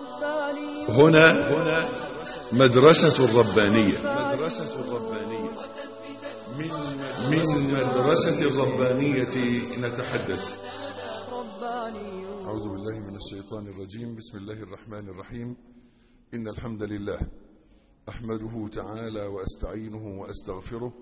هنا هنا مدرسة الربانية مدرسة الربانية من من مدرسة الربانية نتحدث أعوذ بالله من الشيطان الرجيم بسم الله الرحمن الرحيم إن الحمد لله أحمده تعالى وأستعينه وأستغفره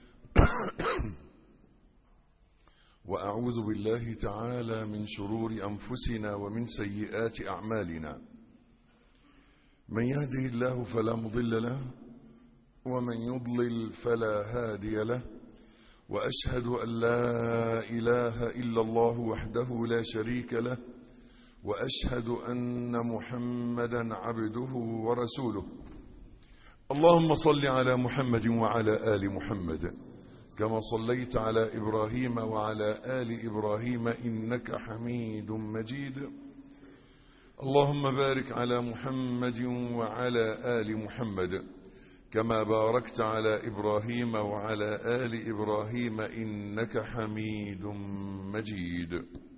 وأعوذ بالله تعالى من شرور أنفسنا ومن سيئات أعمالنا من يهده الله فلا مضل له ومن يضلل فلا هادي له وأشهد أن لا إله إلا الله وحده لا شريك له وأشهد أن محمدا عبده ورسوله اللهم صل على محمد وعلى آل محمد كما صليت على إبراهيم وعلى آل إبراهيم إنك حميد مجيد اللهم بارك على محمد وعلى آل محمد كما باركت على إبراهيم وعلى آل إبراهيم إنك حميد مجيد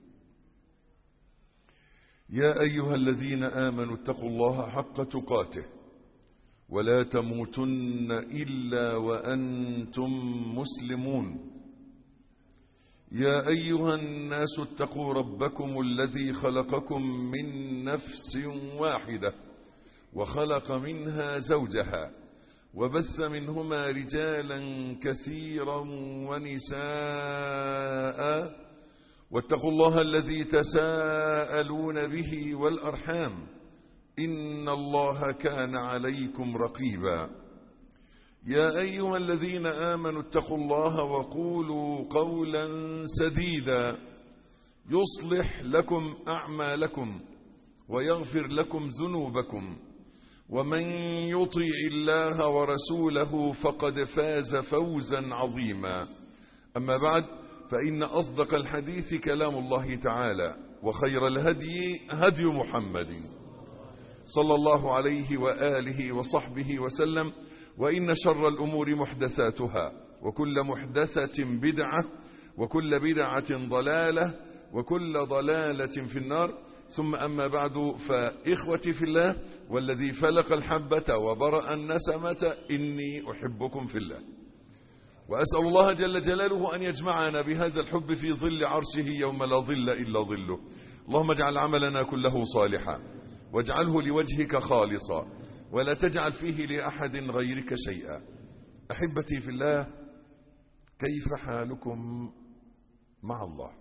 يا أيها الذين آمنوا اتقوا الله حق تقاته ولا تموتن إلا وأنتم مسلمون يا أيها الناس اتقوا ربكم الذي خلقكم من نفس واحدة وخلق منها زوجها وبث منهما رجالا كثيرا ونساء واتقوا الله الذي تساءلون به والأرحام إن الله كان عليكم رقيبا يا أيها الذين آمنوا اتقوا الله وقولوا قولا سديدا يصلح لكم أعمالكم ويغفر لكم ذنوبكم ومن يطيع الله ورسوله فقد فاز فوزا عظيما أما بعد فإن أصدق الحديث كلام الله تعالى وخير الهدي هدي محمد صلى الله عليه وآله وصحبه وسلم وإن شر الأمور محدثاتها وكل محدثة بدعة وكل بدعة ضلالة وكل ضلالة في النار ثم أما بعد فإخوتي في الله والذي فلق الحبة وبرأ النسمة إني أحبكم في الله وأسأل الله جل جلاله أن يجمعنا بهذا الحب في ظل عرشه يوم لا ظل إلا ظله اللهم اجعل عملنا كله صالحا واجعله لوجهك خالصا ولا تجعل فيه لأحد غيرك شيئا أحبتي في الله كيف حالكم مع الله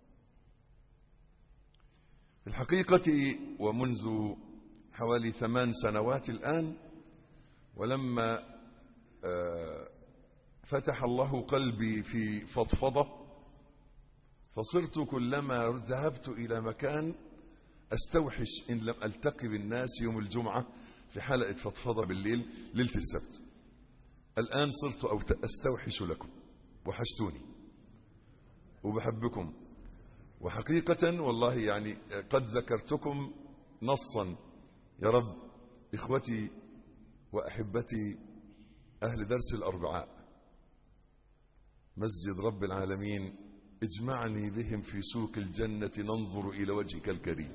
في الحقيقة ومنذ حوالي ثمان سنوات الآن ولما فتح الله قلبي في فضفضة فصرت كلما ذهبت إلى مكان استوحش إن لم ألتقي بالناس يوم الجمعة في حلقة فضفضة بالليل ليلة السبت الآن صرت أستوحش لكم وحشتوني وبحبكم وحقيقة والله يعني قد ذكرتكم نصا يا رب إخوتي وأحبتي أهل درس الأربعاء مسجد رب العالمين اجمعني بهم في سوق الجنة ننظر إلى وجهك الكريم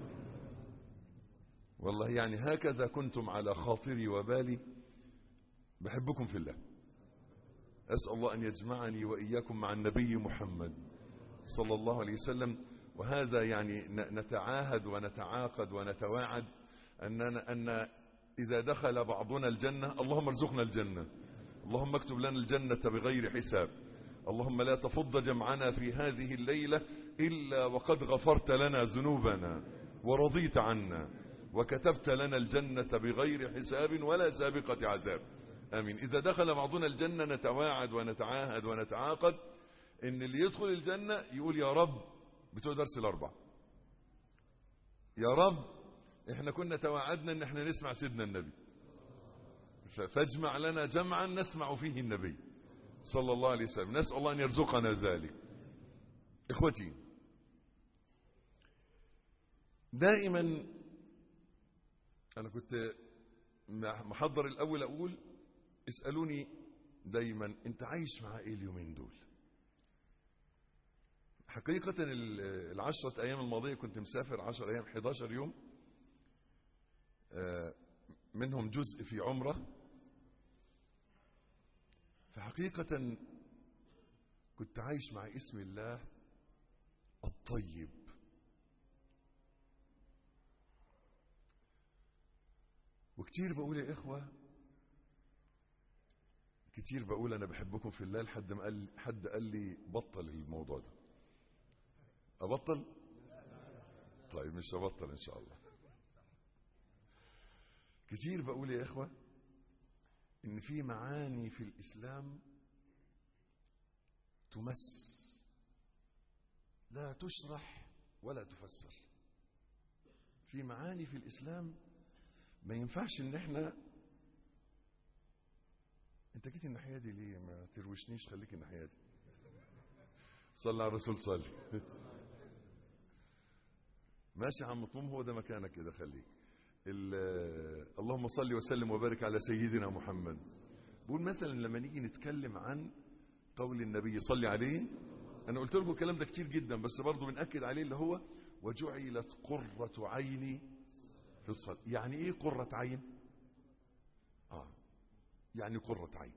والله يعني هكذا كنتم على خاطري وبالي بحبكم في الله أسأل الله أن يجمعني وإياكم مع النبي محمد صلى الله عليه وسلم وهذا يعني نتعاهد ونتعاقد ونتواعد أننا أن إذا دخل بعضنا الجنة اللهم ارزقنا الجنة اللهم اكتب لنا الجنة بغير حساب اللهم لا تفض جمعنا في هذه الليلة إلا وقد غفرت لنا ذنوبنا ورضيت عنا وكتبت لنا الجنة بغير حساب ولا سابقة عذاب آمين إذا دخل بعضنا الجنة نتواعد ونتعاهد ونتعاقد إن اللي يدخل الجنة يقول يا رب بتوع درس الأربع يا رب احنا كنا تواعدنا ان احنا نسمع سيدنا النبي فاجمع لنا جمعا نسمع فيه النبي صلى الله عليه وسلم نسأل الله أن يرزقنا ذلك إخوتي دائما أنا كنت محضر الأول أقول اسألوني دايما أنت عايش مع إيه اليومين دول حقيقة العشرة أيام الماضية كنت مسافر عشر أيام 11 يوم منهم جزء في عمرة فحقيقة كنت عايش مع اسم الله الطيب وكتير بقول يا إخوة كتير بقول أنا بحبكم في الله لحد ما قال حد قال لي بطل الموضوع ده أبطل؟ طيب مش هبطل إن شاء الله كتير بقول يا إخوة إن في معاني في الإسلام تمس لا تشرح ولا تفسر في معاني في الإسلام ما ينفعش إن إحنا أنت جيت الناحية دي ليه ما تروشنيش خليك الناحية دي صلى على الرسول صلي ماشي يا عم مطموم هو ده مكانك كده خليك اللهم صل وسلم وبارك على سيدنا محمد بقول مثلا لما نيجي نتكلم عن قول النبي صلي عليه انا قلت لكم الكلام ده كتير جدا بس برضه بنأكد عليه اللي هو وجعلت قرة عيني في الصلاة يعني ايه قرة عين اه يعني قرة عين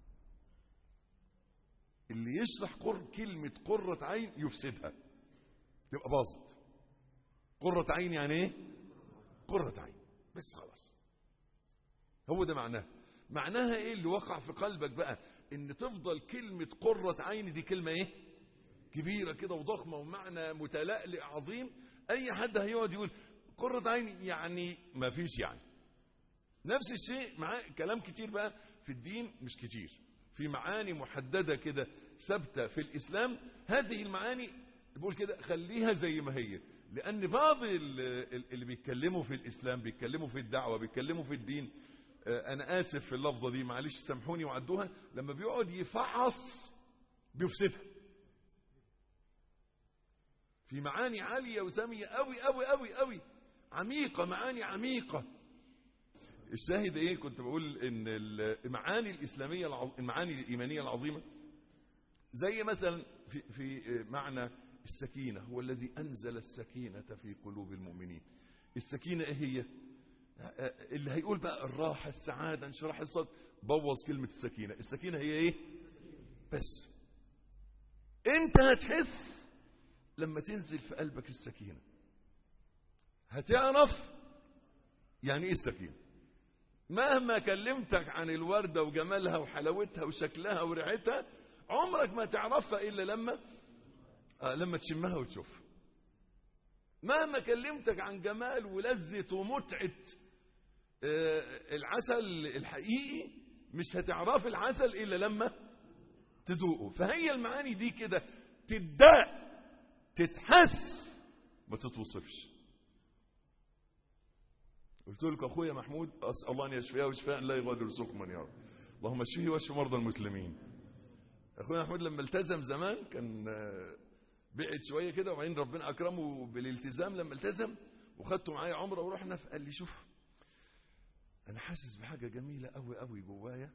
اللي يشرح قر كلمة قرة عين يفسدها تبقى باظت قرة عين يعني ايه قرة عين بس خلاص هو ده معناه معناها ايه اللي وقع في قلبك بقى ان تفضل كلمة قرة عين دي كلمة ايه كبيرة كده وضخمة ومعنى متلألئ عظيم اي حد هيقعد يقول قرة عين يعني ما فيش يعني نفس الشيء معاه كلام كتير بقى في الدين مش كتير في معاني محددة كده ثابتة في الإسلام هذه المعاني بقول كده خليها زي ما هي لأن بعض اللي بيتكلموا في الإسلام بيتكلموا في الدعوة بيتكلموا في الدين أنا آسف في اللفظة دي معلش سامحوني وعدوها لما بيقعد يفحص بيفسدها في معاني عالية وسامية قوي قوي قوي قوي عميقة معاني عميقة الشاهد ايه كنت بقول ان المعاني الاسلاميه المعاني الايمانيه العظيمه زي مثلا في في معنى السكينه هو الذي انزل السكينه في قلوب المؤمنين السكينه ايه هي اللي هيقول بقى الراحه السعاده انشراح الصدر بوظ كلمه السكينه السكينه هي ايه بس انت هتحس لما تنزل في قلبك السكينه هتعرف يعني ايه السكينه مهما كلمتك عن الوردة وجمالها وحلاوتها وشكلها وريحتها عمرك ما تعرفها إلا لما آه لما تشمها وتشوفها مهما كلمتك عن جمال ولذة ومتعة آه العسل الحقيقي مش هتعرف العسل إلا لما تذوقه فهي المعاني دي كده تداء تتحس ما تتوصفش قلت لك اخويا محمود اسال الله ان يشفيه وشفاء لا يغادر سقما يا رب اللهم اشفيه واشف مرضى المسلمين اخويا محمود لما التزم زمان كان بعد شويه كده وبعدين ربنا اكرمه بالالتزام لما التزم وخدته معايا عمره ورحنا قال لي شوف انا حاسس بحاجه جميله قوي قوي جوايا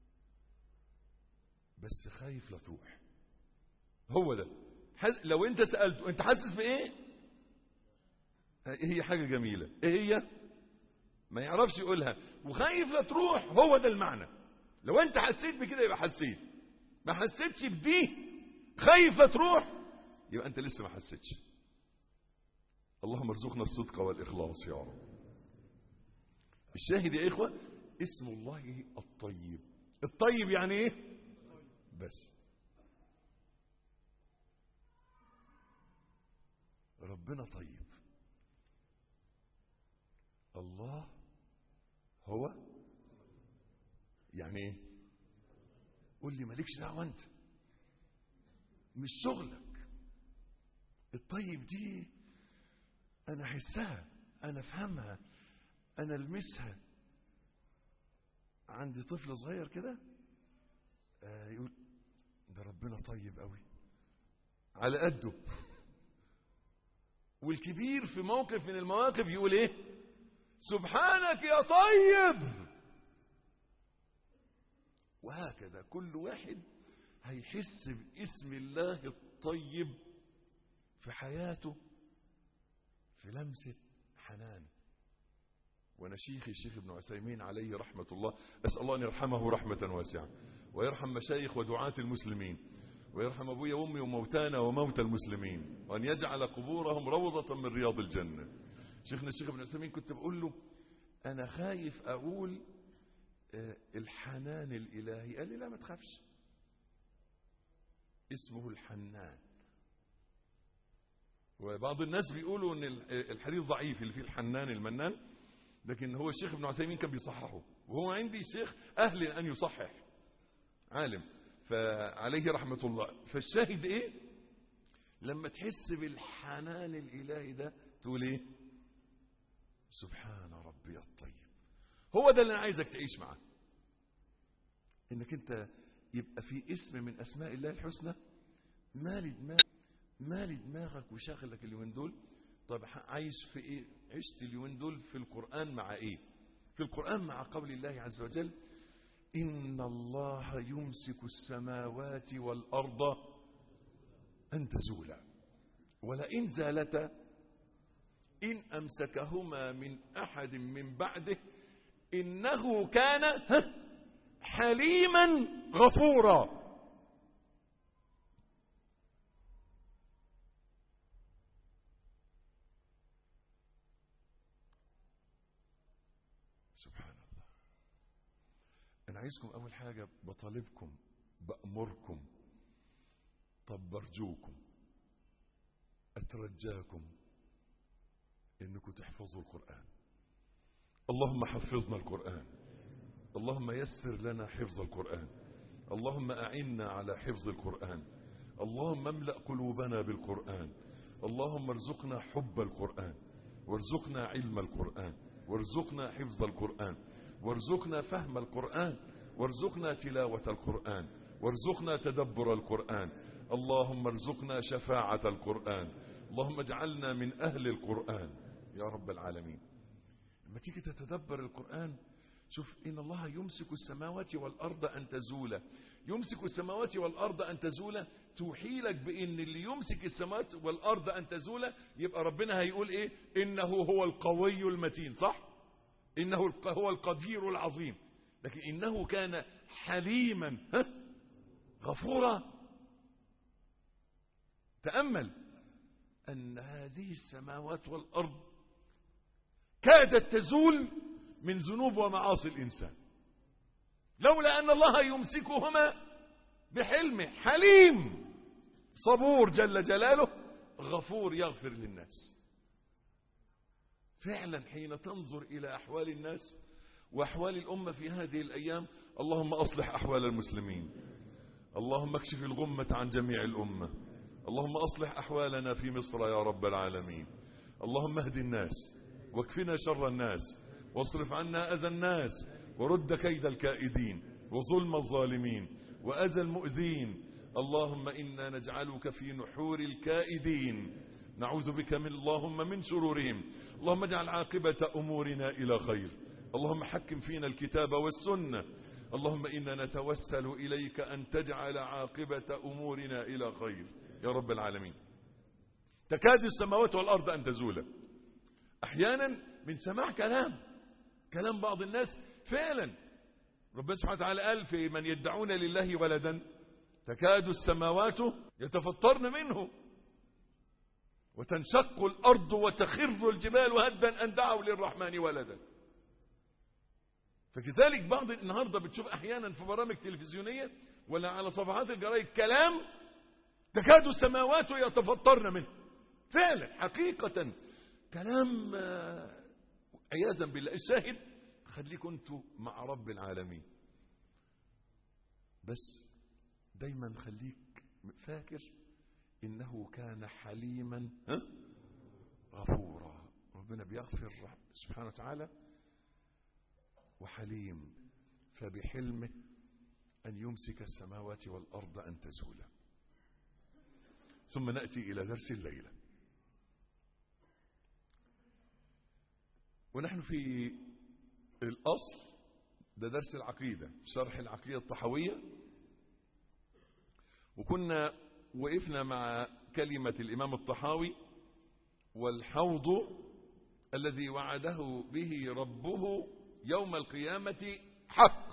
بس خايف لا تروح هو ده لو انت سالته انت حاسس بايه هي حاجه جميله ايه هي ما يعرفش يقولها وخايف لا تروح هو ده المعنى لو انت حسيت بكده يبقى حسيت ما حسيتش بدي خايف لا تروح يبقى انت لسه ما حسيتش اللهم ارزقنا الصدق والاخلاص يا رب الشاهد يا اخوه اسم الله الطيب الطيب يعني ايه بس ربنا طيب الله هو يعني ايه قول لي مالكش دعوه انت مش شغلك الطيب دي انا احسها انا افهمها انا المسها عندي طفل صغير كده آه يقول ده ربنا طيب قوي على قده والكبير في موقف من المواقف يقول ايه سبحانك يا طيب وهكذا كل واحد هيحس باسم الله الطيب في حياته في لمسة حنان وانا شيخي الشيخ ابن عثيمين عليه رحمة الله اسأل الله ان يرحمه رحمة واسعة ويرحم مشايخ ودعاة المسلمين ويرحم ابويا وامي وموتانا وموتى المسلمين وان يجعل قبورهم روضة من رياض الجنة شيخنا الشيخ ابن عثيمين كنت بقول له انا خايف اقول آه، الحنان الالهي قال لي لا ما تخافش اسمه الحنان وبعض الناس بيقولوا ان الحديث ضعيف اللي فيه الحنان المنان لكن هو الشيخ ابن عثيمين كان بيصححه وهو عندي شيخ اهل ان يصحح عالم فعليه رحمة الله فالشاهد ايه لما تحس بالحنان الالهي ده تقول ايه سبحان ربي الطيب هو ده اللي انا عايزك تعيش معاه انك انت يبقى في اسم من اسماء الله الحسنى مالي دماغ مالي دماغك وشاغلك اليومين دول طب عايش في ايه عشت اليومين دول في القرآن مع ايه في القرآن مع قول الله عز وجل إن الله يمسك السماوات والأرض أن تزولا ولئن زالتا إن أمسكهما من أحد من بعده إنه كان ها، حليما غفورا سبحان الله أنا عايزكم أول حاجة بطالبكم بأمركم طب برجوكم أترجاكم إنكم تحفظوا القرآن اللهم حفظنا القرآن اللهم يسر لنا حفظ القرآن اللهم أعنا على حفظ القرآن اللهم املأ قلوبنا بالقرآن اللهم ارزقنا حب القرآن وارزقنا علم القرآن وارزقنا حفظ القرآن وارزقنا فهم القرآن وارزقنا تلاوة القرآن وارزقنا تدبر القرآن اللهم ارزقنا شفاعة القرآن اللهم اجعلنا من أهل القرآن يا رب العالمين لما تيجي تتدبر القرآن شوف إن الله يمسك السماوات والأرض أن تزولا يمسك السماوات والأرض أن تزولا توحي لك بإن اللي يمسك السماوات والأرض أن تزولا يبقى ربنا هيقول إيه إنه هو القوي المتين صح إنه الق- هو القدير العظيم لكن إنه كان حليما ها؟ غفورا تأمل أن هذه السماوات والأرض كادت تزول من ذنوب ومعاصي الإنسان لولا أن الله يمسكهما بحلمه حليم صبور جل جلاله غفور يغفر للناس فعلا حين تنظر إلى أحوال الناس وأحوال الأمة في هذه الأيام اللهم أصلح أحوال المسلمين اللهم اكشف الغمة عن جميع الأمة اللهم أصلح أحوالنا في مصر يا رب العالمين اللهم اهد الناس واكفنا شر الناس واصرف عنا أذى الناس ورد كيد الكائدين وظلم الظالمين وأذى المؤذين اللهم إنا نجعلك في نحور الكائدين نعوذ بك من اللهم من شرورهم اللهم اجعل عاقبة أمورنا إلى خير اللهم حكم فينا الكتاب والسنة اللهم إنا نتوسل إليك أن تجعل عاقبة أمورنا إلى خير يا رب العالمين تكاد السماوات والأرض أن تزولا أحيانا من سماع كلام كلام بعض الناس فعلا ربنا سبحانه وتعالى قال في من يدعون لله ولدا تكاد السماوات يتفطرن منه وتنشق الأرض وتخر الجبال هدا أن دعوا للرحمن ولدا فكذلك بعض النهاردة بتشوف أحيانا في برامج تلفزيونية ولا على صفحات الجرايد كلام تكاد السماوات يتفطرن منه فعلا حقيقة كلام آه، عياذا بالله الشاهد خليكم انتوا مع رب العالمين بس دايما خليك فاكر انه كان حليما ها؟ غفورا ربنا بيغفر سبحانه وتعالى وحليم فبحلمه ان يمسك السماوات والارض ان تزولا ثم ناتي الى درس الليله ونحن في الأصل ده درس العقيدة شرح العقيدة الطحوية وكنا وقفنا مع كلمة الإمام الطحاوي والحوض الذي وعده به ربه يوم القيامة حق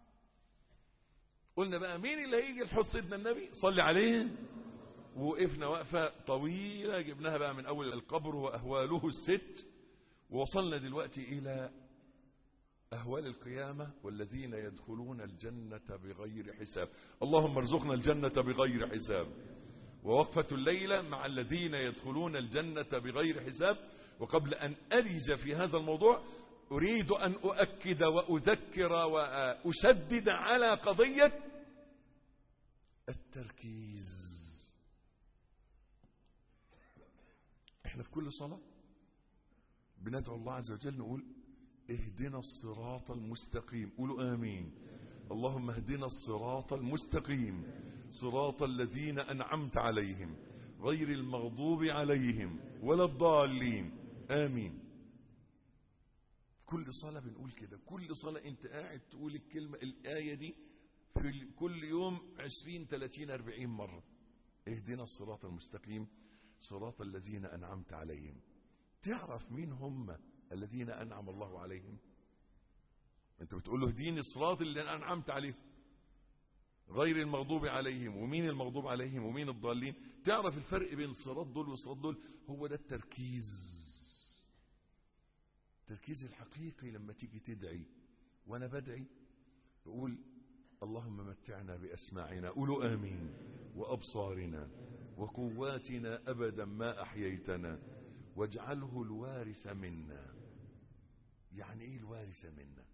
قلنا بقى مين اللي هيجي لحوض سيدنا النبي صلي عليه ووقفنا وقفة طويلة جبناها بقى من أول القبر وأهواله الست ووصلنا دلوقتي إلى أهوال القيامة والذين يدخلون الجنة بغير حساب اللهم ارزقنا الجنة بغير حساب ووقفة الليلة مع الذين يدخلون الجنة بغير حساب وقبل أن ألج في هذا الموضوع أريد أن أؤكد وأذكر وأشدد على قضية التركيز احنا في كل صلاة بندعو الله عز وجل نقول اهدنا الصراط المستقيم قولوا آمين اللهم اهدنا الصراط المستقيم صراط الذين أنعمت عليهم غير المغضوب عليهم ولا الضالين آمين كل صلاة بنقول كده كل صلاة انت قاعد تقول الكلمة الآية دي في كل يوم عشرين ثلاثين أربعين مرة اهدنا الصراط المستقيم صراط الذين أنعمت عليهم تعرف مين هم الذين أنعم الله عليهم انت بتقول له اهديني الصراط اللي أنعمت عليهم غير المغضوب عليهم ومين المغضوب عليهم ومين الضالين تعرف الفرق بين الصراط دول والصراط دول هو ده التركيز التركيز الحقيقي لما تيجي تدعي وانا بدعي بقول اللهم متعنا بأسماعنا قولوا آمين وأبصارنا وقواتنا أبدا ما أحييتنا واجعله الوارث منا يعني ايه الوارث منا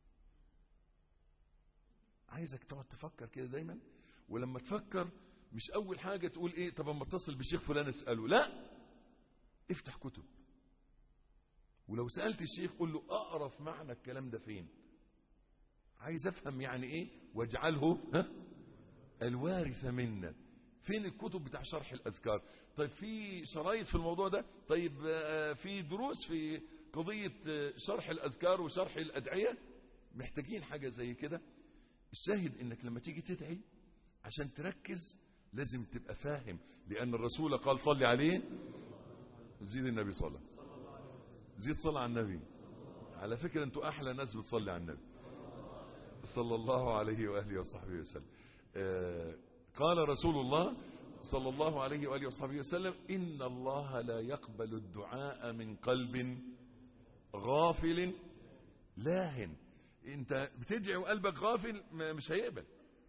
عايزك تقعد تفكر كده دايما ولما تفكر مش اول حاجة تقول ايه طب اما اتصل بالشيخ فلان اسأله لا افتح كتب ولو سألت الشيخ قول له اعرف معنى الكلام ده فين عايز افهم يعني ايه واجعله ها الوارث منا فين الكتب بتاع شرح الاذكار طيب في شرايط في الموضوع ده طيب في دروس في قضية شرح الاذكار وشرح الادعية محتاجين حاجة زي كده الشاهد انك لما تيجي تدعي عشان تركز لازم تبقى فاهم لان الرسول قال صلي عليه زيد النبي صلى زيد صلى على النبي على فكرة انتوا احلى ناس بتصلي على النبي صلى الله عليه وآله وصحبه وسلم آه قال رسول الله صلى الله عليه وآله وصحبه وسلم إن الله لا يقبل الدعاء من قلب غافل لاهن انت بتدعي وقلبك غافل مش هيقبل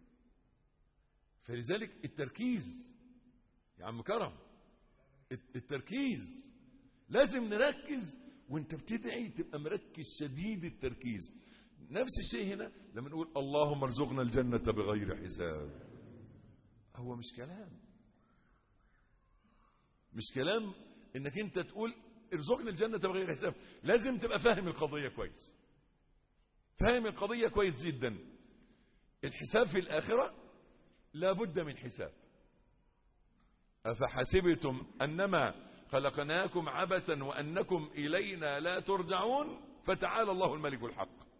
فلذلك التركيز يا عم كرم التركيز لازم نركز وانت بتدعي تبقى مركز شديد التركيز نفس الشيء هنا لما نقول اللهم ارزقنا الجنة بغير حساب هو مش كلام مش كلام انك انت تقول ارزقنا الجنة بغير حساب لازم تبقى فاهم القضية كويس فاهم القضية كويس جدا الحساب في الآخرة لابد من حساب أفحسبتم أنما خلقناكم عبثا وأنكم إلينا لا ترجعون فتعالى الله الملك الحق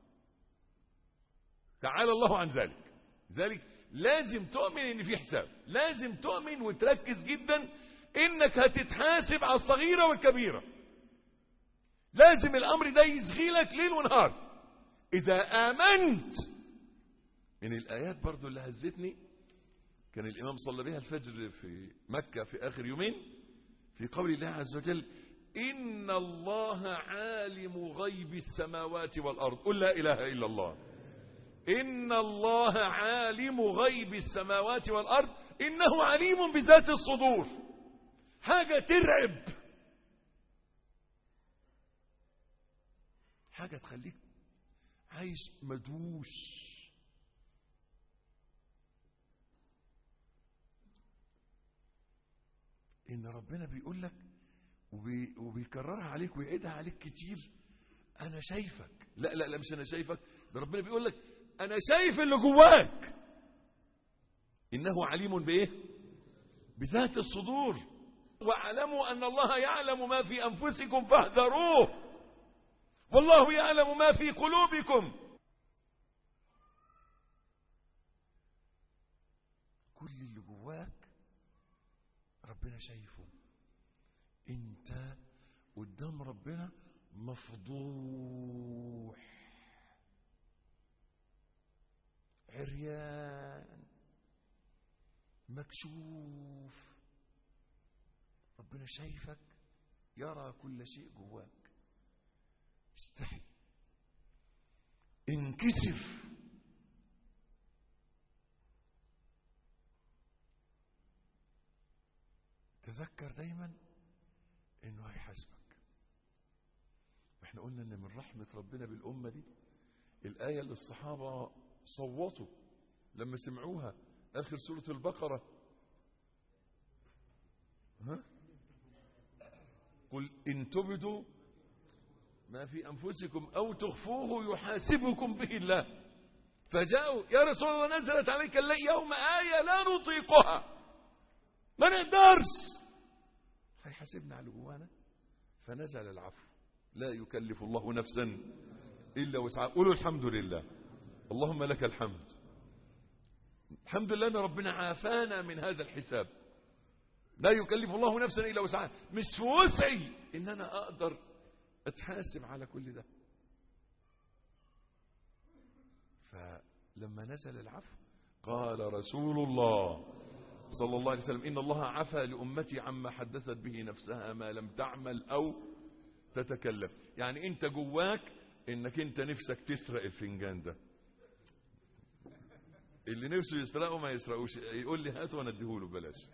تعالى الله عن ذلك ذلك لازم تؤمن ان في حساب لازم تؤمن وتركز جدا انك هتتحاسب على الصغيرة والكبيرة لازم الامر ده يشغلك ليل ونهار اذا امنت من الايات برضو اللي هزتني كان الامام صلى بها الفجر في مكة في اخر يومين في قول الله عز وجل ان الله عالم غيب السماوات والارض قل لا اله الا الله إن الله عالم غيب السماوات والأرض إنه عليم بذات الصدور حاجة ترعب حاجة تخليك عايش مدوش إن ربنا بيقول لك وبي وبيكررها عليك ويعيدها عليك كتير أنا شايفك لا لا لا مش أنا شايفك ده ربنا بيقول لك انا شايف اللي جواك انه عليم بايه بذات الصدور واعلموا ان الله يعلم ما في انفسكم فاحذروه والله يعلم ما في قلوبكم كل اللي جواك ربنا شايفه انت قدام ربنا مفضوح عريان مكشوف ربنا شايفك يرى كل شيء جواك استحي انكسف تذكر دايما انه هيحاسبك احنا قلنا ان من رحمة ربنا بالأمة دي الآية اللي الصحابة صوتوا لما سمعوها آخر سورة البقرة ها؟ قل إن تبدوا ما في أنفسكم أو تخفوه يحاسبكم به الله فجاءوا يا رسول الله نزلت عليك اليوم آية لا نطيقها ما نقدرش هيحاسبنا على جوانا فنزل العفو لا يكلف الله نفسا إلا وسعها قولوا الحمد لله اللهم لك الحمد الحمد لله أن ربنا عافانا من هذا الحساب لا يكلف الله نفسا إلا وسعها مش في وسعي إن أنا أقدر أتحاسب على كل ده فلما نزل العفو قال رسول الله صلى الله عليه وسلم إن الله عفى لأمتي عما حدثت به نفسها ما لم تعمل أو تتكلم يعني أنت جواك إنك أنت نفسك تسرق الفنجان ده اللي نفسه يسرقه ما يسرقوش يقول لي هاته وانا اديهوله ببلاش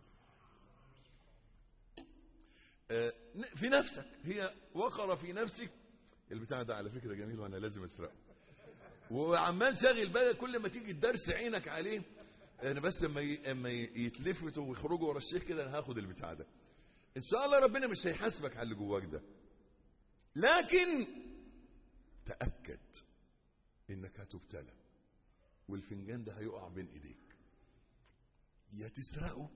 في نفسك هي وقر في نفسك البتاع ده على فكرة جميل وانا لازم اسرقه وعمال شاغل بالك كل ما تيجي الدرس عينك عليه انا بس اما اما يتلفتوا ويخرجوا ورا الشيخ كده انا هاخد البتاع ده ان شاء الله ربنا مش هيحاسبك على اللي جواك ده لكن تاكد انك هتبتلى والفنجان ده هيقع بين ايديك يا تسرقه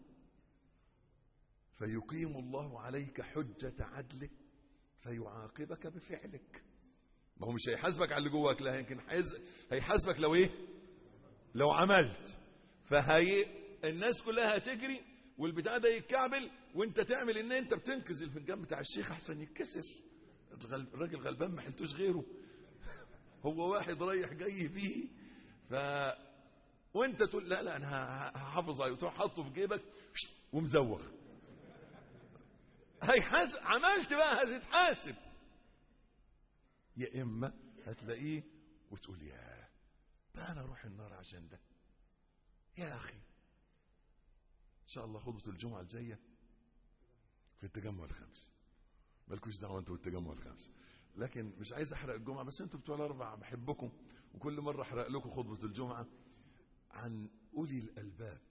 فيقيم الله عليك حجة عدله فيعاقبك بفعلك ما هو مش هيحاسبك على اللي جواك لا يمكن هيحاسبك لو ايه لو عملت فهي الناس كلها هتجري والبتاع ده يتكعبل وانت تعمل ان انت بتنقذ الفنجان بتاع الشيخ احسن يتكسر الراجل غلبان ما حلتوش غيره هو واحد رايح جاي فيه ف وانت تقول لا لا انا هحافظ عليه وتروح حاطه في جيبك ومزوغ هيحاسب عملت بقى هتتحاسب يا اما هتلاقيه وتقول يا بقى انا اروح النار عشان ده يا اخي ان شاء الله خطبه الجمعه الجايه في التجمع الخامس مالكوش دعوه انتوا بالتجمع الخامس لكن مش عايز احرق الجمعه بس انتوا بتوع الاربع بحبكم وكل مره احرق لكم خطبه الجمعه عن اولي الالباب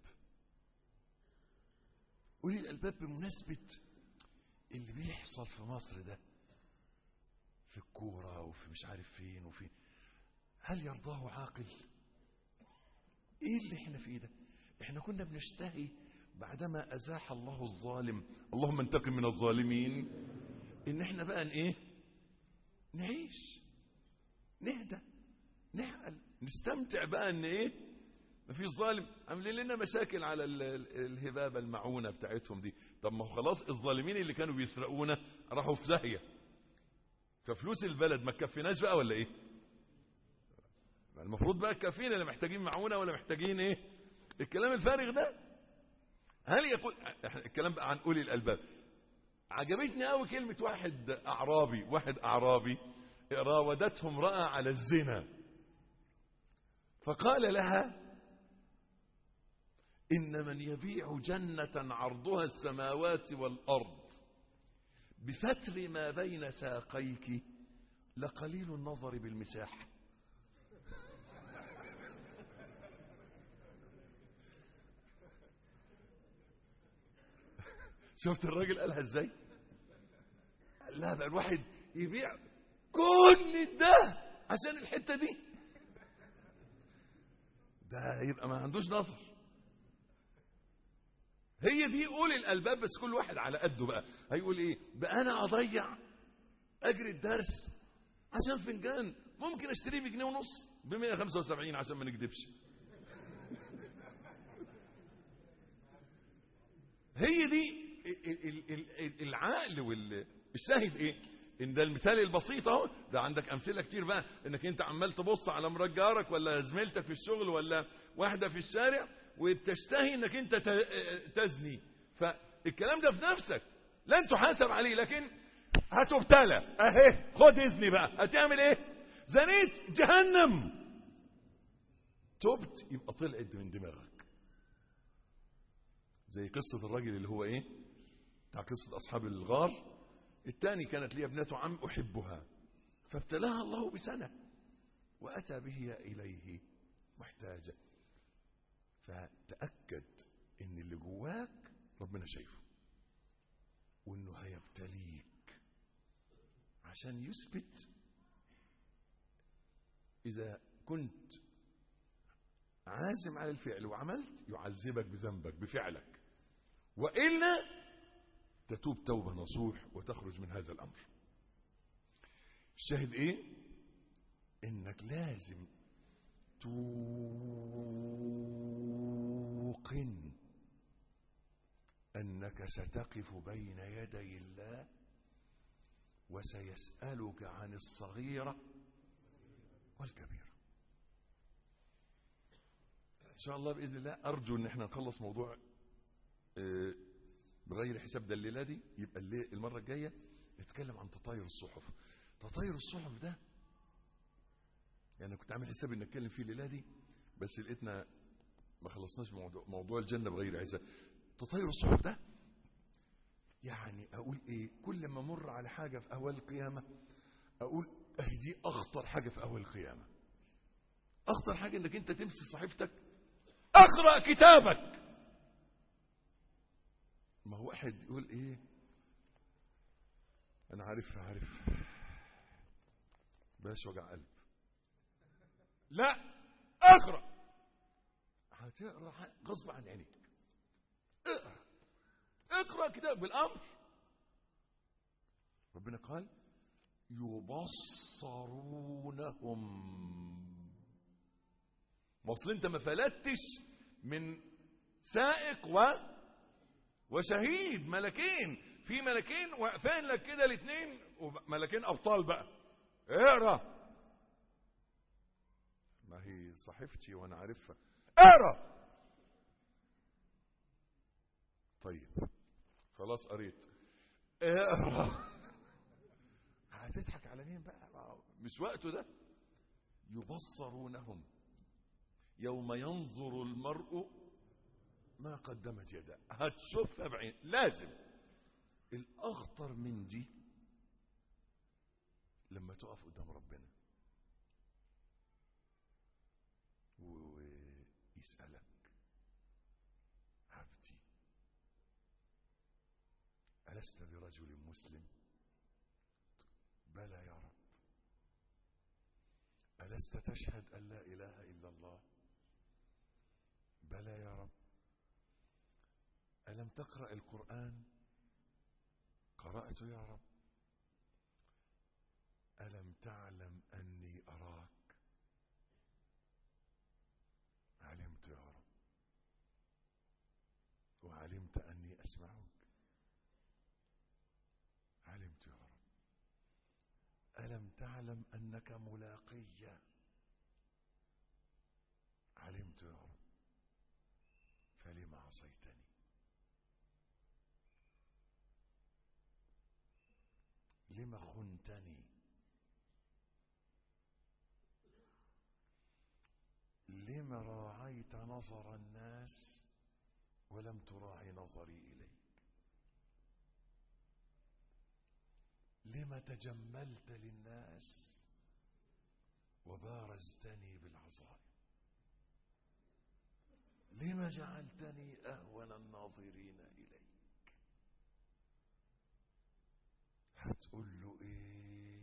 اولي الالباب بمناسبه اللي بيحصل في مصر ده في الكوره وفي مش عارف فين وفي هل يرضاه عاقل ايه اللي احنا فيه ده احنا كنا بنشتهي بعدما ازاح الله الظالم اللهم انتقم من الظالمين ان احنا بقى ايه نعيش نهدى نعقل نستمتع بقى ان ايه مفيش ظالم عاملين لنا مشاكل على الهبابه المعونه بتاعتهم دي طب ما هو خلاص الظالمين اللي كانوا بيسرقونا راحوا في داهيه ففلوس البلد ما تكفيناش بقى ولا ايه المفروض بقى تكفينا لا محتاجين معونه ولا محتاجين ايه الكلام الفارغ ده هل يقول الكلام بقى عن اولي الالباب عجبتني قوي كلمه واحد اعرابي واحد اعرابي راودته امراه على الزنا فقال لها إن من يبيع جنة عرضها السماوات والأرض بفتر ما بين ساقيك لقليل النظر بالمساحة شفت الراجل قالها ازاي لا ده الواحد يبيع كل ده عشان الحتة دي ده يبقى ما عندوش نظر هي دي قول الالباب بس كل واحد على قده بقى هيقول ايه بقى انا اضيع اجري الدرس عشان فنجان ممكن اشتريه بجنيه ونص ب 175 عشان ما نكذبش هي دي العقل والشاهد ايه ان ده المثال البسيط اهو ده عندك امثله كتير بقى انك انت عمال تبص على مرات جارك ولا زميلتك في الشغل ولا واحده في الشارع وتشتهي انك انت ت- تزني فالكلام ده في نفسك لن تحاسب عليه لكن هتبتلى اهي خد اذني بقى هتعمل ايه زنيت جهنم تبت يبقى طلعت من دماغك زي قصة الراجل اللي هو ايه بتاع قصة اصحاب الغار الثاني كانت لي ابنة عم احبها فابتلاها الله بسنة واتى به اليه محتاجة فتأكد ان اللي جواك ربنا شايفه وانه هيبتليك عشان يثبت اذا كنت عازم على الفعل وعملت يعذبك بذنبك بفعلك والا تتوب توبه نصوح وتخرج من هذا الامر الشاهد ايه انك لازم توقن انك ستقف بين يدي الله وسيسالك عن الصغيره والكبيره ان شاء الله باذن الله ارجو ان احنا نخلص موضوع آه، بغير حساب ده الليله دي يبقى اللي- المره الجايه نتكلم عن تطاير الصحف تطاير الصحف ده يعني كنت عامل حساب ان اتكلم فيه الليله دي بس لقيتنا ما خلصناش موضوع, موضوع الجنه بغير حساب تطاير الصحف ده يعني اقول ايه كل ما امر على حاجه في اهوال القيامه اقول اهي دي اخطر حاجه في اهوال القيامه اخطر حاجه انك انت تمسك صحيفتك اقرا كتابك ما هو واحد يقول ايه انا عارف عارف بلاش وجع قلب لا اقرا هتقرا ح- غصب عن عينيك اقرا اقرا كتاب بالامر ربنا قال يبصرونهم ما اصل انت ما فلتش من سائق و وشهيد ملكين في ملكين واقفين لك كده الاثنين ملكين ابطال بقى اقرا ما هي صحيفتي وانا عارفها اقرا طيب خلاص قريت اقرا هتضحك على مين بقى ما هو مش وقته ده يبصرونهم يوم ينظر المرء ما قدمت يداه هتشوفها بعين لازم الاخطر من دي لما تقف قدام ربنا ويسألك عبدي ألست برجل مسلم بلى يا رب ألست تشهد أن لا إله إلا الله بلى يا رب ألم تقرأ القرآن قرأت يا رب ألم تعلم أني أراك علمت يا رب وعلمت أني أسمعك علمت يا رب ألم تعلم أنك ملاقي علمت يا رب فلم عصيتني لم خنتني لم راعيت نظر الناس ولم تراعي نظري إليك لم تجملت للناس وبارزتني بالعظائم لم جعلتني أهون الناظرين إليك هتقول له إيه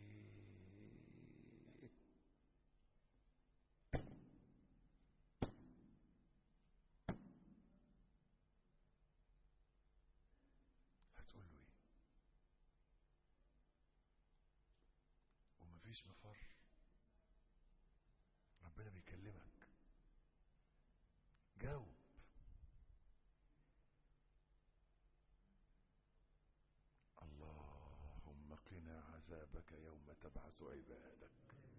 هتقول له إيه ومفيش مفر ربنا بيكلمك جاوب اللهم قنا عذابك يوم تبعث عبادك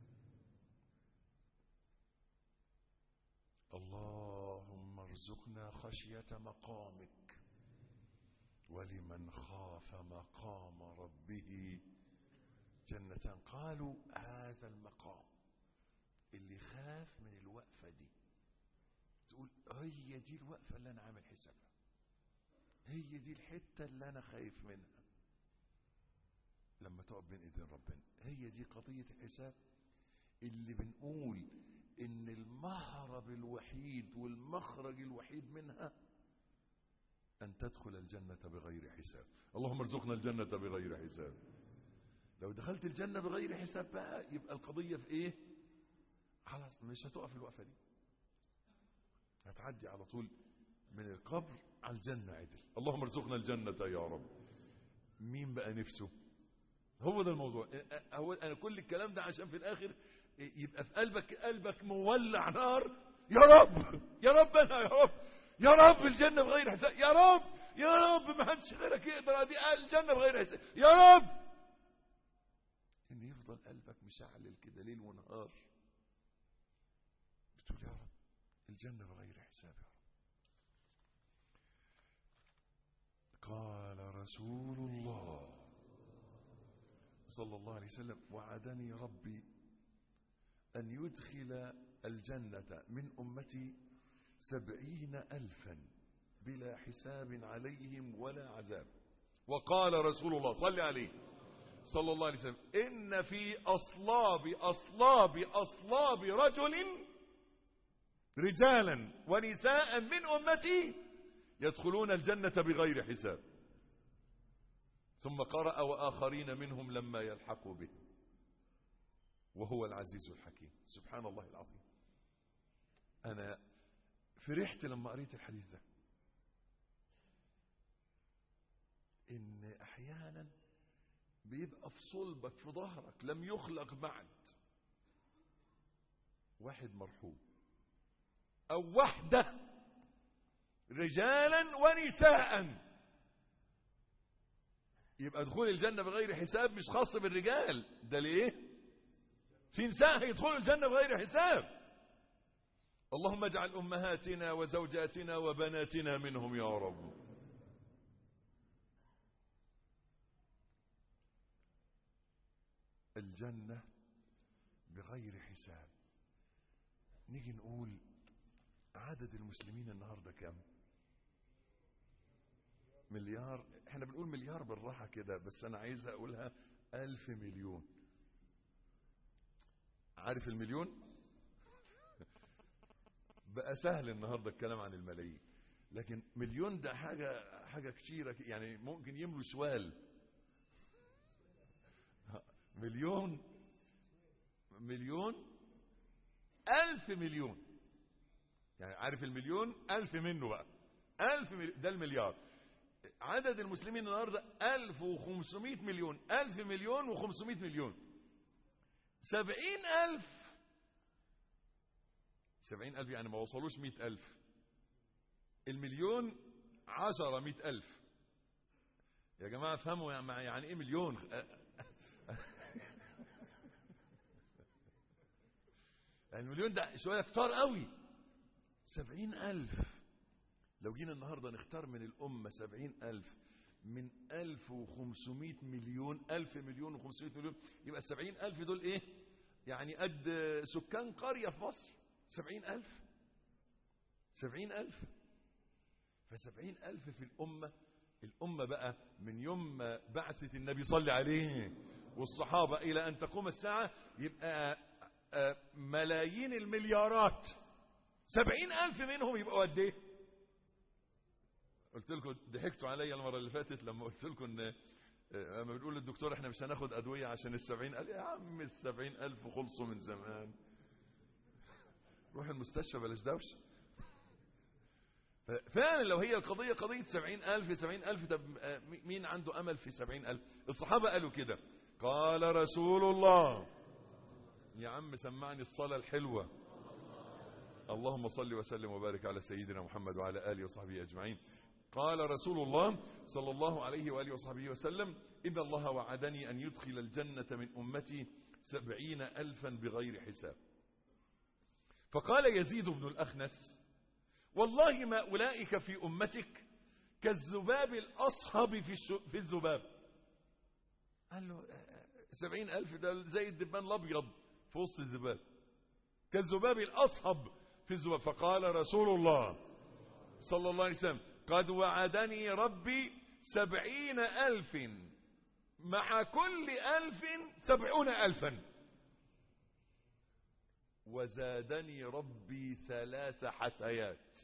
اللهم ارزقنا خشية مقامك ولمن خاف مقام ربه جنة قالوا هذا المقام اللي خاف من الوقفة دي تقول هي دي الوقفة اللي أنا عامل حسابها هي دي الحتة اللي أنا خايف منها لما تقف بين ايدين ربنا هي دي قضية الحساب اللي بنقول ان المهرب الوحيد والمخرج الوحيد منها ان تدخل الجنة بغير حساب اللهم ارزقنا الجنة بغير حساب لو دخلت الجنة بغير حساب بقى يبقى القضية في ايه خلاص مش هتقف الوقفة دي هتعدي على طول من القبر على الجنة عدل اللهم ارزقنا الجنة يا رب مين بقى نفسه هو ده الموضوع هو انا كل الكلام ده عشان في الاخر يبقى في قلبك قلبك مولع نار يا رب يا رب انا يا رب يا رب الجنه بغير حساب يا رب يا رب ما حدش غيرك يقدر ادي الجنه بغير حساب يا رب ان يفضل قلبك مشعلل كده ليل ونهار بتقول يا رب الجنه بغير حساب يا رب قال رسول الله صلى الله عليه وسلم وعدني ربي أن يدخل الجنة من أمتي سبعين ألفا بلا حساب عليهم ولا عذاب وقال رسول الله صلى عليه صلى الله عليه وسلم إن في أصلاب أصلاب أصلاب رجل رجالا ونساء من أمتي يدخلون الجنة بغير حساب ثم قرأ وآخرين منهم لما يلحقوا به وهو العزيز الحكيم سبحان الله العظيم أنا فرحت لما قريت الحديث ده إن أحيانا بيبقى في صلبك في ظهرك لم يخلق بعد واحد مرحوم أو وحدة رجالا ونساء يبقى دخول الجنة بغير حساب مش خاص بالرجال ده ليه في نساء هيدخلوا الجنة بغير حساب اللهم اجعل أمهاتنا وزوجاتنا وبناتنا منهم يا رب الجنة بغير حساب نيجي نقول عدد المسلمين النهاردة كم مليار احنا بنقول مليار بالراحة كده بس انا عايز اقولها الف مليون عارف المليون بقى سهل النهاردة الكلام عن الملايين لكن مليون ده حاجة حاجة كتيرة يعني ممكن يملوا سوال مليون مليون ألف مليون يعني عارف المليون ألف منه بقى ألف مليون ده المليار عدد المسلمين النهاردة ألف وخمسمائة مليون ألف مليون وخمسمائة مليون سبعين ألف سبعين ألف يعني ما وصلوش مئة ألف المليون عشرة مئة ألف يا جماعة فهموا يعني ايه مليون يعني المليون ده شوية كتار قوي سبعين ألف لو جينا النهاردة نختار من الأمة سبعين ألف من ألف وخمسمائة مليون ألف مليون وخمسمائة مليون يبقى السبعين ألف دول إيه يعني قد سكان قرية في مصر سبعين ألف سبعين ألف فسبعين ألف في الأمة الأمة بقى من يوم بعثة النبي صلى عليه والصحابة إلى أن تقوم الساعة يبقى ملايين المليارات سبعين ألف منهم يبقوا قد إيه قلت لكم ضحكتوا عليا المرة اللي فاتت لما قلت لكم ان لما بنقول للدكتور احنا مش هناخد ادوية عشان السبعين قال يا عم السبعين الف خلصوا من زمان روح المستشفى بلاش دوشة فعلا لو هي القضية قضية سبعين ألف سبعين ألف طب مين عنده أمل في سبعين ألف الصحابة قالوا كده قال رسول الله يا عم سمعني الصلاة الحلوة اللهم صل وسلم وبارك على سيدنا محمد وعلى آله وصحبه أجمعين قال رسول الله صلى الله عليه وآله وصحبه وسلم إن الله وعدني أن يدخل الجنة من أمتي سبعين ألفا بغير حساب فقال يزيد بن الأخنس والله ما أولئك في أمتك كالذباب الأصهب في, في الذباب قال له سبعين ألف ده زي الدبان الأبيض في وسط الذباب كالذباب الأصهب في الذباب فقال رسول الله صلى الله عليه وسلم قد وعدني ربي سبعين ألف مع كل ألف سبعون ألفا وزادني ربي ثلاث حسيات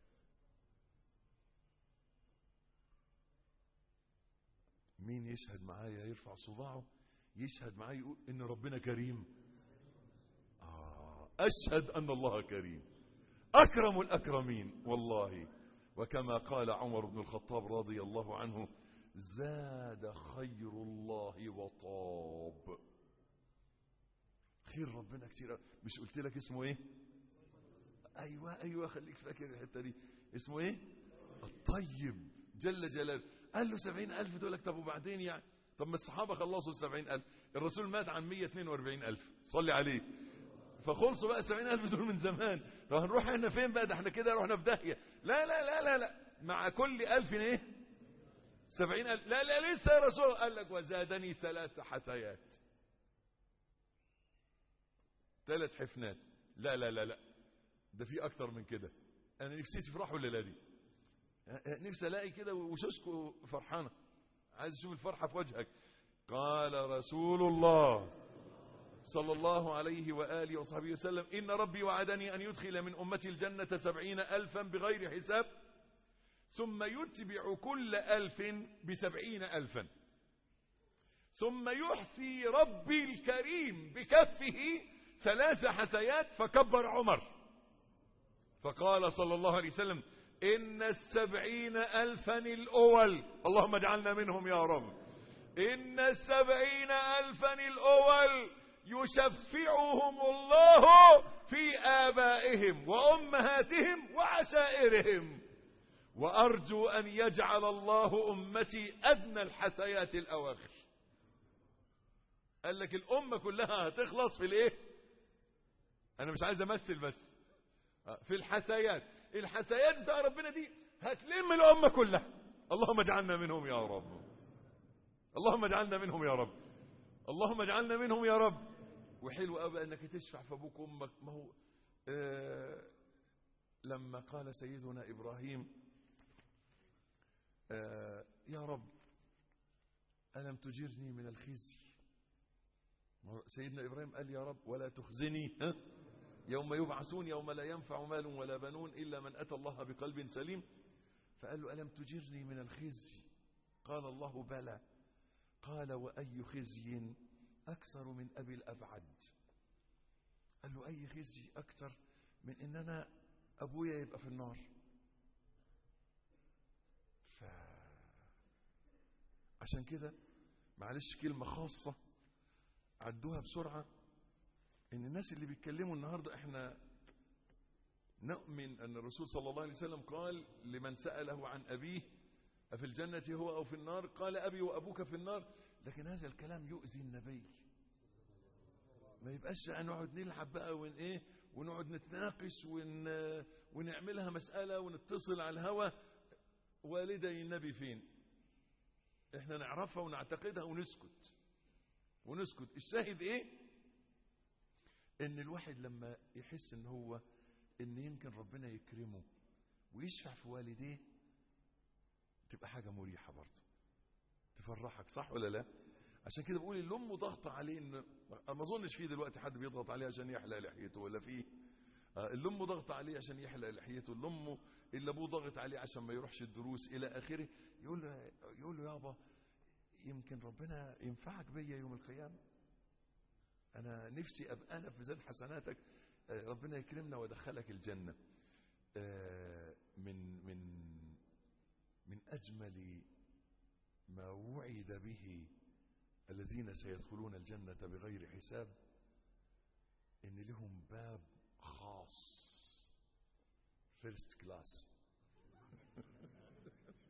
مين يشهد معايا يرفع صباعه يشهد معايا يقول ان ربنا كريم آه اشهد ان الله كريم اكرم الاكرمين والله وكما قال عمر بن الخطاب رضي الله عنه زاد خير الله وطاب خير ربنا كتير مش قلت لك اسمه ايه ايوه ايوه خليك فاكر الحته دي اسمه ايه الطيب جل جلاله قال له سبعين ألف تقول لك طب وبعدين يعني طب ما الصحابة خلصوا السبعين ألف الرسول مات عن مية اتنين واربعين ألف صلي عليه فخلصوا بقى سبعين ألف دول من زمان لو هنروح احنا فين بقى ده احنا كده رحنا في داهية لا لا لا لا لا مع كل ألف ايه سبعين ألف لا لا لسه يا رسول قال لك وزادني ثلاث حثيات ثلاث حفنات لا لا لا لا ده في أكتر من كده أنا نفسي تفرحوا الليلة دي نفسي الاقي كده وشوشكوا فرحانه عايز اشوف الفرحه في وجهك قال رسول الله صلى الله عليه واله وصحبه وسلم ان ربي وعدني ان يدخل من امتي الجنه سبعين الفا بغير حساب ثم يتبع كل الف بسبعين الفا ثم يحصي ربي الكريم بكفه ثلاث حسيات فكبر عمر فقال صلى الله عليه وسلم إن السبعين ألفا الأول اللهم اجعلنا منهم يا رب إن السبعين ألفا الأول يشفعهم الله في آبائهم وأمهاتهم وعشائرهم وأرجو أن يجعل الله أمتي أدنى الحسيات الأواخر قال لك الأمة كلها هتخلص في الإيه أنا مش عايز أمثل بس في الحسيات الحسيات بتاع ربنا دي هتلم الأمة كلها اللهم اجعلنا منهم يا رب اللهم اجعلنا منهم يا رب اللهم اجعلنا منهم يا رب وحلو قوي انك تشفع في ابوك وامك ما هو آه لما قال سيدنا ابراهيم آه يا رب الم تجرني من الخزي سيدنا ابراهيم قال يا رب ولا تخزني ها يوم يبعثون يوم لا ينفع مال ولا بنون إلا من أتى الله بقلب سليم فقال له ألم تجرني من الخزي قال الله بلى قال وأي خزي أكثر من أبي الأبعد قال له أي خزي أكثر من إن أنا أبويا يبقى في النار ف... عشان كده معلش كلمة خاصة عدوها بسرعة ان الناس اللي بيتكلموا النهاردة احنا نؤمن ان الرسول صلى الله عليه وسلم قال لمن سأله عن ابيه أفي الجنة هو او في النار قال ابي وابوك في النار لكن هذا الكلام يؤذي النبي ما يبقاش نقعد نلعب بقى ون ايه ونقعد نتناقش ون ونعملها مسألة ونتصل على الهوى والدي النبي فين احنا نعرفها ونعتقدها ونسكت ونسكت الشاهد ايه ان الواحد لما يحس ان هو ان يمكن ربنا يكرمه ويشفع في والديه تبقى حاجة مريحة برضه تفرحك صح ولا لا عشان كده بقول اللي امه ضغط عليه ان ما اظنش فيه دلوقتي حد بيضغط عليه عشان يحلق لحيته ولا فيه اللي امه ضغط عليه عشان يحلق لحيته اللي امه اللي ابوه ضغط عليه عشان ما يروحش الدروس الى اخره يقول له يقول له يابا يمكن ربنا ينفعك بيا يوم القيامه أنا نفسي أبقى أنا في ميزان حسناتك ربنا يكرمنا ويدخلك الجنة من من من أجمل ما وعد به الذين سيدخلون الجنة بغير حساب إن لهم باب خاص فيرست كلاس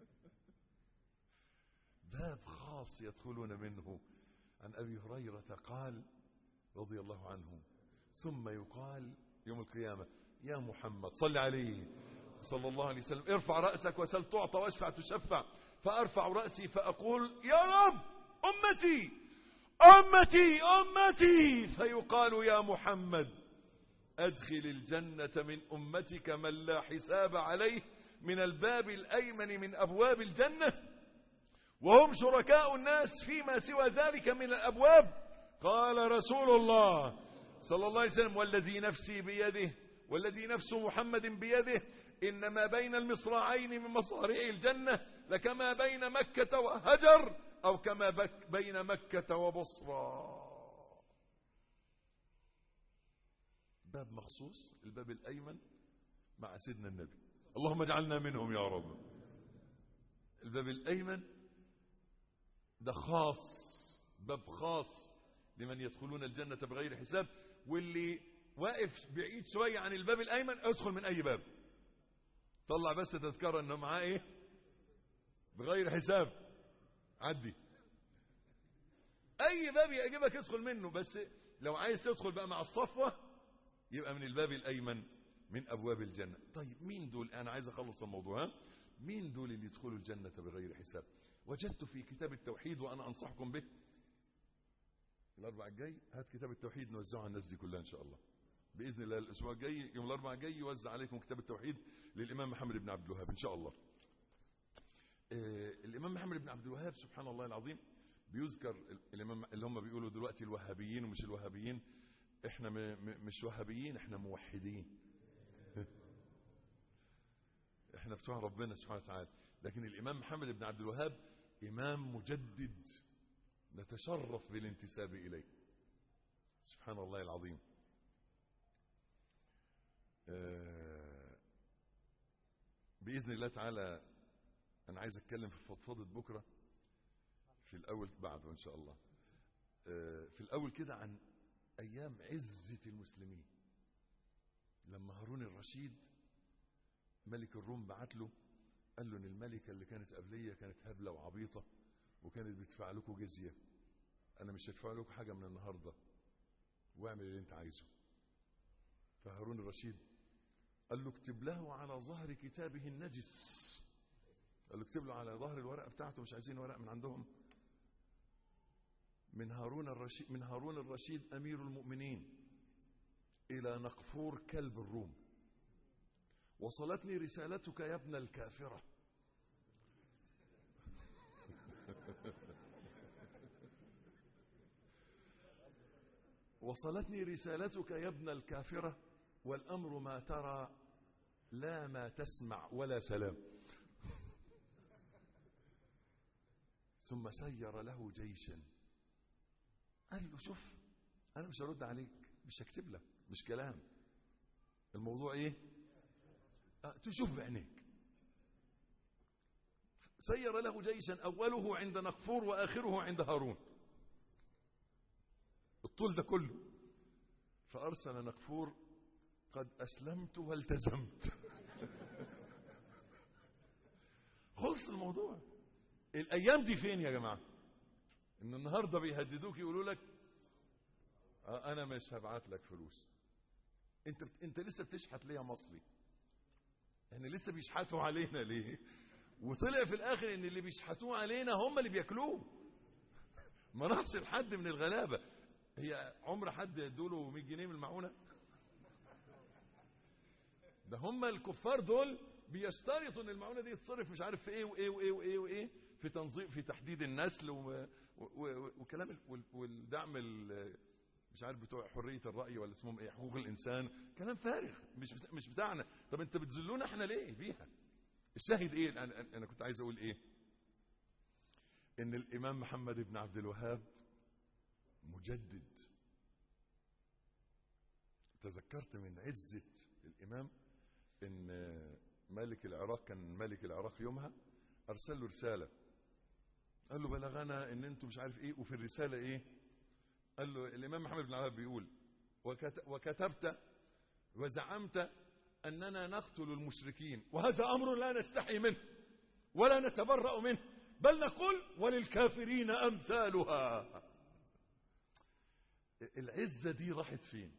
باب خاص يدخلون منه عن أبي هريرة قال رضي الله عنه ثم يقال يوم القيامة يا محمد صل عليه صلى الله عليه وسلم ارفع رأسك وسل تعطى واشفع تشفع فأرفع رأسي فأقول يا رب أمتي أمتي أمتي فيقال يا محمد أدخل الجنة من أمتك من لا حساب عليه من الباب الأيمن من أبواب الجنة وهم شركاء الناس فيما سوى ذلك من الأبواب قال رسول الله صلى الله عليه وسلم والذي نفسي بيده والذي نفس محمد بيده إن ما بين المصراعين من مصارع الجنة لكما بين مكة وهجر أو كما بك بين مكة وبصرى باب مخصوص الباب الأيمن مع سيدنا النبي اللهم اجعلنا منهم يا رب الباب الأيمن ده خاص باب خاص لمن يدخلون الجنة بغير حساب واللي واقف بعيد شوية عن الباب الأيمن ادخل من أي باب طلع بس تذكرة انه معاه ايه بغير حساب عدي اي باب يعجبك ادخل منه بس لو عايز تدخل بقى مع الصفوة يبقى من الباب الايمن من ابواب الجنة طيب مين دول انا عايز اخلص الموضوع ها مين دول اللي يدخلوا الجنة بغير حساب وجدت في كتاب التوحيد وانا انصحكم به الاربع الجاي هات كتاب التوحيد نوزعه على الناس دي كلها ان شاء الله باذن الله الاسبوع الجاي يوم الاربعاء الجاي يوزع عليكم كتاب التوحيد للامام محمد بن عبد الوهاب ان شاء الله آه الامام محمد بن عبد الوهاب سبحان الله العظيم بيذكر الامام اللي هم بيقولوا دلوقتي الوهابيين ومش الوهابيين احنا م م مش وهابيين احنا موحدين احنا بتوع ربنا سبحانه وتعالى لكن الامام محمد بن عبد الوهاب امام مجدد نتشرف بالانتساب اليه سبحان الله العظيم بإذن الله تعالى أنا عايز أتكلم في فضفضة بكرة في الأول بعده إن شاء الله في الأول كده عن أيام عزة المسلمين لما هارون الرشيد ملك الروم بعت له قال له إن الملكة اللي كانت قبلية كانت هبلة وعبيطة وكانت بتدفع لكم جزية أنا مش هدفع لكم حاجة من النهاردة واعمل اللي أنت عايزه فهارون الرشيد قال له اكتب له على ظهر كتابه النجس قال له اكتب له على ظهر الورقه بتاعته مش عايزين ورق من عندهم من هارون الرشيد من هارون الرشيد امير المؤمنين الى نقفور كلب الروم وصلتني رسالتك يا ابن الكافره وصلتني رسالتك يا ابن الكافره والأمر ما ترى لا ما تسمع ولا سلام ثم سير له جيشا قال له شوف أنا مش هرد عليك مش هكتب لك مش كلام الموضوع ايه أه تشوف بعينيك سير له جيشا أوله عند نقفور وآخره عند هارون الطول ده كله فأرسل نقفور قد أسلمت والتزمت خلص الموضوع الأيام دي فين يا جماعة إن النهاردة بيهددوك يقولوا لك آه أنا مش هبعت لك فلوس أنت أنت لسه بتشحت ليه يا مصري احنا لسه بيشحتوا علينا ليه وطلع في الآخر إن اللي بيشحتوه علينا هم اللي بياكلوه ما راحش لحد من الغلابة هي عمر حد ادوله 100 جنيه من المعونه ده هم الكفار دول بيشترطوا ان المعونه دي تتصرف مش عارف في ايه وايه وايه وايه وايه في تنظيم في تحديد النسل و... و... وكلام ال... والدعم ال... مش عارف بتوع حريه الراي ولا اسمهم ايه حقوق الانسان كلام فارغ مش بتا... مش بتاعنا طب انت بتذلونا احنا ليه بيها الشاهد ايه انا انا كنت عايز اقول ايه ان الامام محمد بن عبد الوهاب مجدد تذكرت من عزه الامام ان ملك العراق كان ملك العراق يومها ارسل له رساله قال له بلغنا ان انتم مش عارف ايه وفي الرساله ايه قال له الامام محمد بن عبد بيقول وكتبت وزعمت اننا نقتل المشركين وهذا امر لا نستحي منه ولا نتبرأ منه بل نقول وللكافرين أمثالها العزة دي راحت فين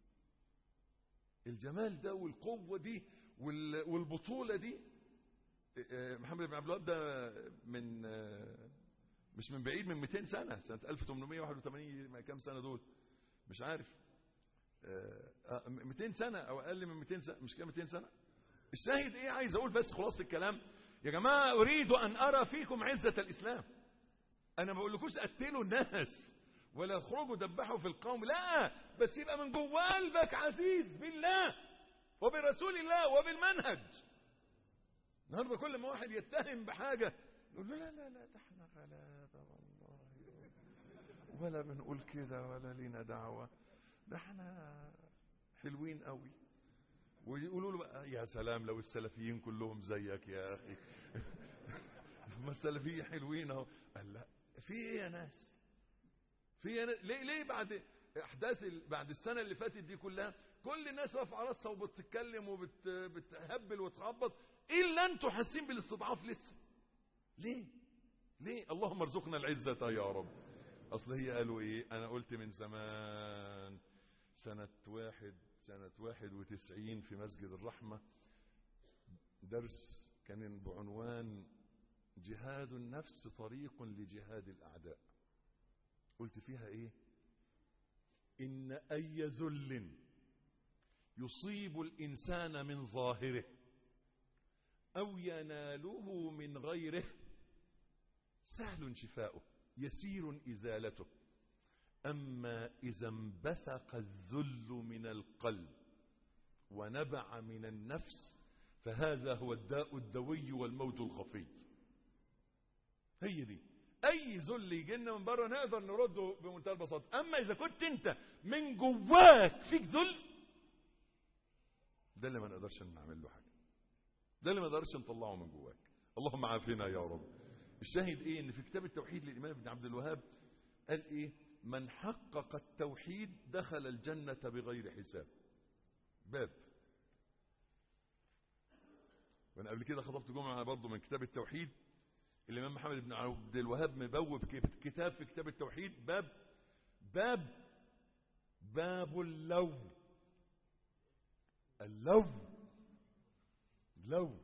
الجمال ده والقوة دي والبطولة دي محمد بن عبد الوهاب ده من مش من بعيد من 200 سنة سنة 1881 كام سنة دول مش عارف 200 سنة او اقل من 200 سنة مش كده 200 سنة الشاهد ايه عايز اقول بس خلاص الكلام يا جماعة اريد ان ارى فيكم عزة الاسلام انا ما بقولكوش قتلوا الناس ولا اخرجوا دبحوا في القوم لا بس يبقى من جوه قلبك عزيز بالله وبرسول الله وبالمنهج النهارده كل ما واحد يتهم بحاجه نقول له لا لا لا ده احنا غلابه والله ولا بنقول كده ولا لينا دعوه ده احنا حلوين قوي ويقولوا له بقى يا سلام لو السلفيين كلهم زيك يا اخي ما السلفيين حلوين اهو قال لا في ايه يا ناس في إيه ليه ليه بعد احداث بعد السنه اللي فاتت دي كلها كل الناس رافعه راسها وبتتكلم وبتهبل وتخبط الا انتوا حاسين بالاستضعاف لسه ليه ليه اللهم ارزقنا العزه يا رب اصل هي قالوا ايه انا قلت من زمان سنه واحد سنه واحد وتسعين في مسجد الرحمه درس كان بعنوان جهاد النفس طريق لجهاد الاعداء قلت فيها ايه ان اي ذل يصيب الانسان من ظاهره او يناله من غيره سهل شفاؤه يسير ازالته اما اذا انبثق الذل من القلب ونبع من النفس فهذا هو الداء الدوي والموت الخفي هي دي اي ذل يجي لنا من بره نقدر نرده بمنتهى البساطه اما اذا كنت انت من جواك فيك ذل ده اللي ما نقدرش نعمل له حاجه ده اللي ما نقدرش نطلعه من جواك اللهم عافنا يا رب الشاهد ايه ان في كتاب التوحيد للامام ابن عبد الوهاب قال ايه من حقق التوحيد دخل الجنه بغير حساب باب وانا قبل كده خطبت جمعه برضه من كتاب التوحيد الإمام محمد بن عبد الوهاب مبوب كتاب في كتاب التوحيد باب باب باب اللوم اللوم لوم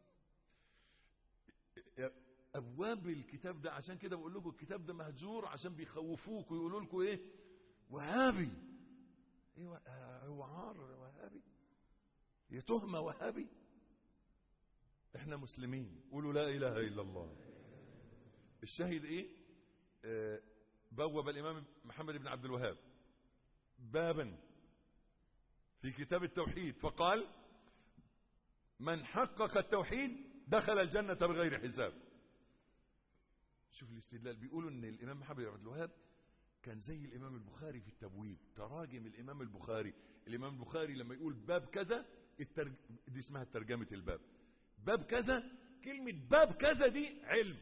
أبواب الكتاب ده عشان كده بقول لكم الكتاب ده مهجور عشان بيخوفوك ويقولوا لكم إيه وهابي إيه هو عار وهابي هي تهمة وهابي احنا مسلمين قولوا لا اله الا الله الشاهد ايه آه بوب الامام محمد بن عبد الوهاب بابا في كتاب التوحيد فقال من حقق التوحيد دخل الجنة بغير حساب شوف الاستدلال بيقولوا ان الامام محمد بن عبد الوهاب كان زي الامام البخاري في التبويب تراجم الامام البخاري الامام البخاري لما يقول باب كذا الترج... دي اسمها ترجمة الباب باب كذا كلمة باب كذا دي علم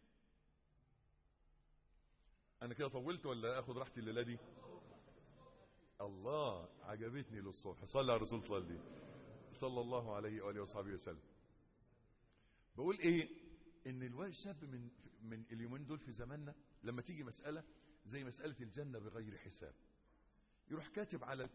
أنا كده طولت ولا أخذ راحتي الليلة دي الله عجبتني للصبح صلى على الرسول صلى الله صلى الله عليه وآله وصحبه وسلم بقول إيه إن الواد شاب من من اليومين دول في زماننا لما تيجي مسألة زي مسألة الجنة بغير حساب يروح كاتب على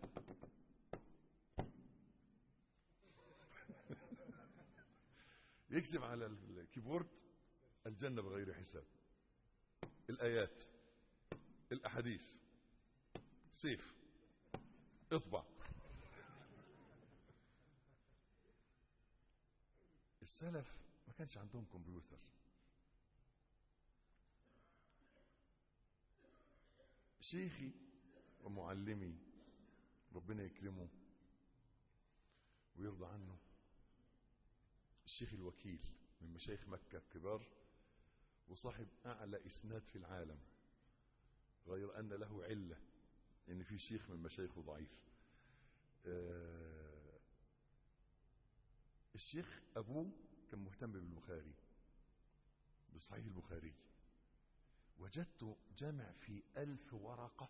يكتب على الكيبورد الجنة بغير حساب الآيات الأحاديث سيف اطبع السلف ما كانش عندهم كمبيوتر شيخي ومعلمي ربنا يكرمه ويرضى عنه الشيخ الوكيل من مشايخ مكة الكبار وصاحب أعلى إسناد في العالم غير أن له علة إن في شيخ من مشايخه ضعيف آه الشيخ أبوه كان مهتم بالبخاري بصحيح البخاري وجدت جمع في ألف ورقة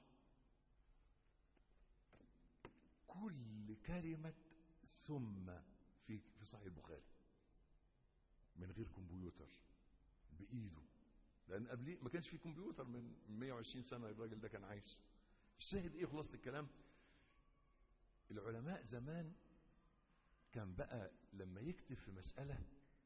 كل كلمة ثم في في صحيح البخاري من غير كمبيوتر بإيده لان قبليه ما كانش في كمبيوتر من 120 سنه الراجل ده كان عايش الشاهد ايه خلاصه الكلام العلماء زمان كان بقى لما يكتب في مسألة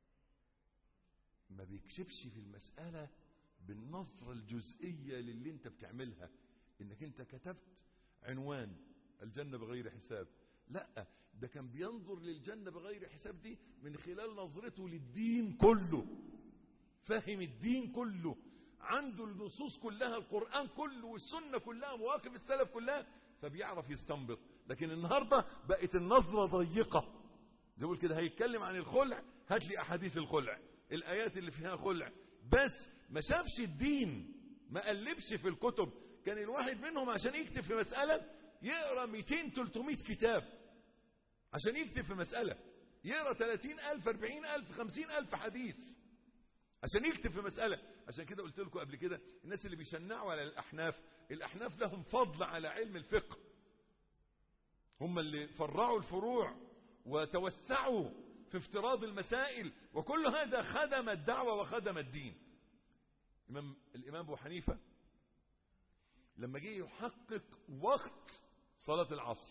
ما بيكشفش في المسألة بالنظرة الجزئية للي انت بتعملها انك انت كتبت عنوان الجنة بغير حساب لا ده كان بينظر للجنة بغير حساب دي من خلال نظرته للدين كله فهم الدين كله عنده النصوص كلها القرآن كله والسنة كلها مواقف السلف كلها فبيعرف يستنبط لكن النهاردة بقت النظرة ضيقة زي بقول كده هيتكلم عن الخلع هات لي أحاديث الخلع الآيات اللي فيها خلع بس ما شافش الدين ما قلبش في الكتب كان الواحد منهم عشان يكتب في مسألة يقرأ 200 300 كتاب عشان يكتب في مسألة يقرأ 30 ألف 40 ألف 50 ألف حديث عشان يكتب في مسألة عشان كده قلت لكم قبل كده الناس اللي بيشنعوا على الأحناف الأحناف لهم فضل على علم الفقه هم اللي فرعوا الفروع وتوسعوا في افتراض المسائل وكل هذا خدم الدعوة وخدم الدين الإمام, الإمام أبو حنيفة لما جه يحقق وقت صلاة العصر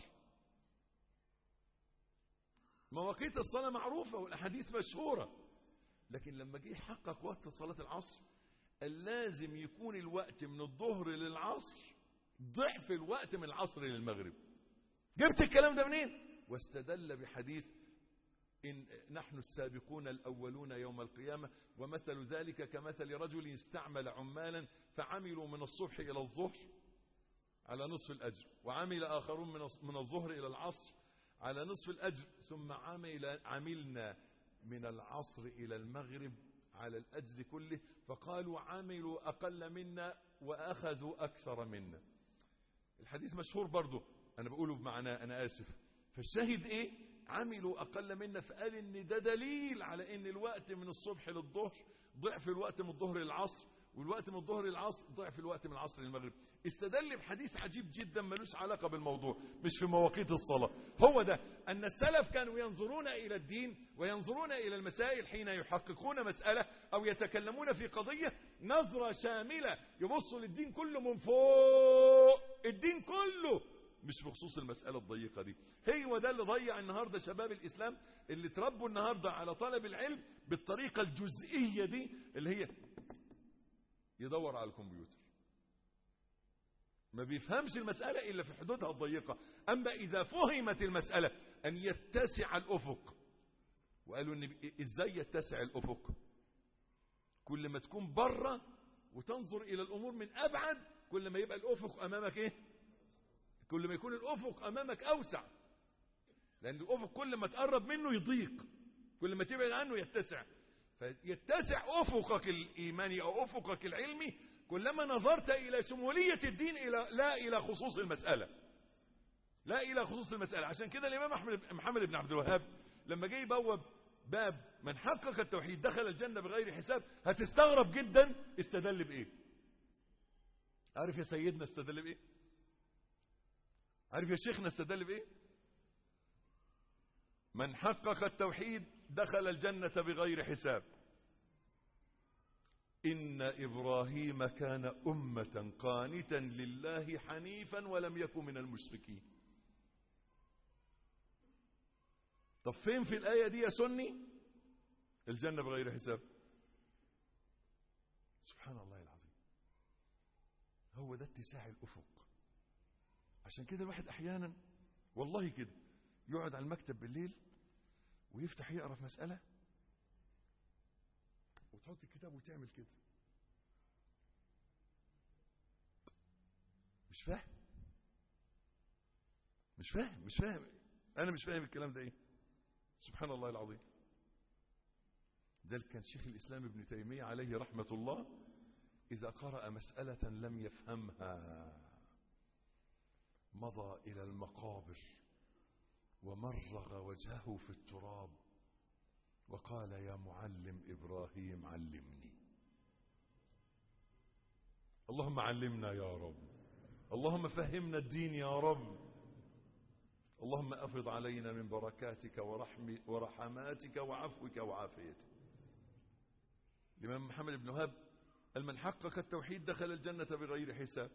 مواقيت الصلاة معروفة والأحاديث مشهورة لكن لما جه يحقق وقت صلاة العصر لازم يكون الوقت من الظهر للعصر ضعف الوقت من العصر للمغرب جبت الكلام ده منين واستدل بحديث إن نحن السابقون الأولون يوم القيامة ومثل ذلك كمثل رجل استعمل عمالا فعملوا من الصبح إلى الظهر على نصف الأجر وعمل آخرون من الظهر إلى العصر على نصف الأجر ثم عمل عملنا من العصر إلى المغرب على الأجر كله فقالوا عملوا أقل منا وأخذوا أكثر منا الحديث مشهور برضه أنا بقوله بمعناه أنا آسف فالشاهد إيه عملوا أقل منا فقال إن ده دليل على إن الوقت من الصبح للظهر ضعف الوقت من الظهر للعصر والوقت من الظهر للعصر ضعف الوقت من العصر للمغرب استدل بحديث عجيب جدا ملوش علاقة بالموضوع مش في مواقيت الصلاة هو ده أن السلف كانوا ينظرون إلى الدين وينظرون إلى المسائل حين يحققون مسألة أو يتكلمون في قضية نظرة شاملة يبصوا للدين كله من فوق الدين كله مش بخصوص المسألة الضيقة دي هو ده اللي ضيع النهاردة شباب الإسلام اللي تربوا النهاردة على طلب العلم بالطريقة الجزئية دي اللي هي يدور على الكمبيوتر ما بيفهمش المسألة إلا في حدودها الضيقة أما إذا فهمت المسألة أن يتسع الأفق وقالوا إن إزاي يتسع الأفق كل ما تكون بره وتنظر إلى الأمور من أبعد كل ما يبقى الأفق أمامك إيه كل ما يكون الأفق أمامك أوسع لأن الأفق كل ما تقرب منه يضيق كل ما تبعد عنه يتسع فيتسع أفقك الإيماني أو أفقك العلمي كلما نظرت إلى شمولية الدين إلى لا إلى خصوص المسألة لا إلى خصوص المسألة عشان كده الإمام أحمد محمد بن عبد الوهاب لما جه يبوب باب من حقق التوحيد دخل الجنة بغير حساب هتستغرب جدا استدل بإيه عارف يا سيدنا استدل بإيه عارف يا شيخنا استدل بإيه من حقق التوحيد دخل الجنة بغير حساب إن إبراهيم كان أمة قانتا لله حنيفا ولم يكن من المشركين طب فين في الآية دي يا سني الجنة بغير حساب سبحان الله العظيم هو ده اتساع الأفق عشان كده الواحد أحيانا والله كده يقعد على المكتب بالليل ويفتح يقرا في مسألة وتحط الكتاب وتعمل كده مش فاهم مش فاهم مش فاهم انا مش فاهم الكلام ده ايه سبحان الله العظيم ده كان شيخ الاسلام ابن تيميه عليه رحمه الله اذا قرا مساله لم يفهمها مضى الى المقابر ومرغ وجهه في التراب وقال يا معلم ابراهيم علمني اللهم علمنا يا رب اللهم فهمنا الدين يا رب اللهم افض علينا من بركاتك ورحم ورحماتك وعفوك وعافيتك الامام محمد بن وهب قال من حقق التوحيد دخل الجنة بغير حساب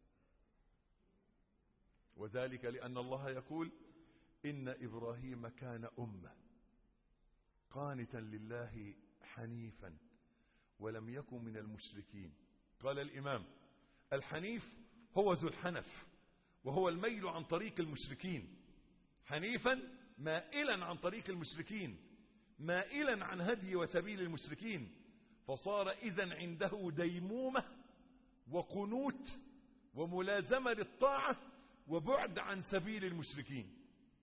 وذلك لأن الله يقول إن إبراهيم كان أمة قانتا لله حنيفا ولم يكن من المشركين قال الإمام الحنيف هو ذو الحنف وهو الميل عن طريق المشركين حنيفا مائلا عن طريق المشركين مائلا عن هدي وسبيل المشركين فصار إذا عنده ديمومة وقنوت وملازمة للطاعة وبعد عن سبيل المشركين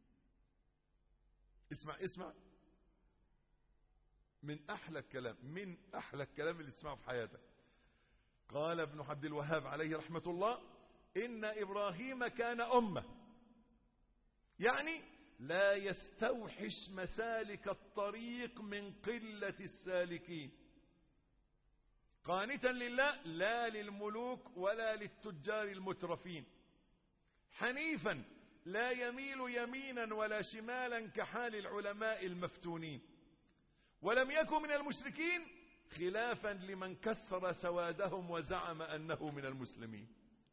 اسمع اسمع من أحلى الكلام من أحلى الكلام اللي تسمعه في حياتك قال ابن عبد الوهاب عليه رحمة الله إن إبراهيم كان أمة يعني لا يستوحش مسالك الطريق من قلة السالكين قانتا لله لا للملوك ولا للتجار المترفين حنيفا لا يميل يمينا ولا شمالا كحال العلماء المفتونين ولم يكن من المشركين خلافا لمن كثر سوادهم وزعم أنه من المسلمين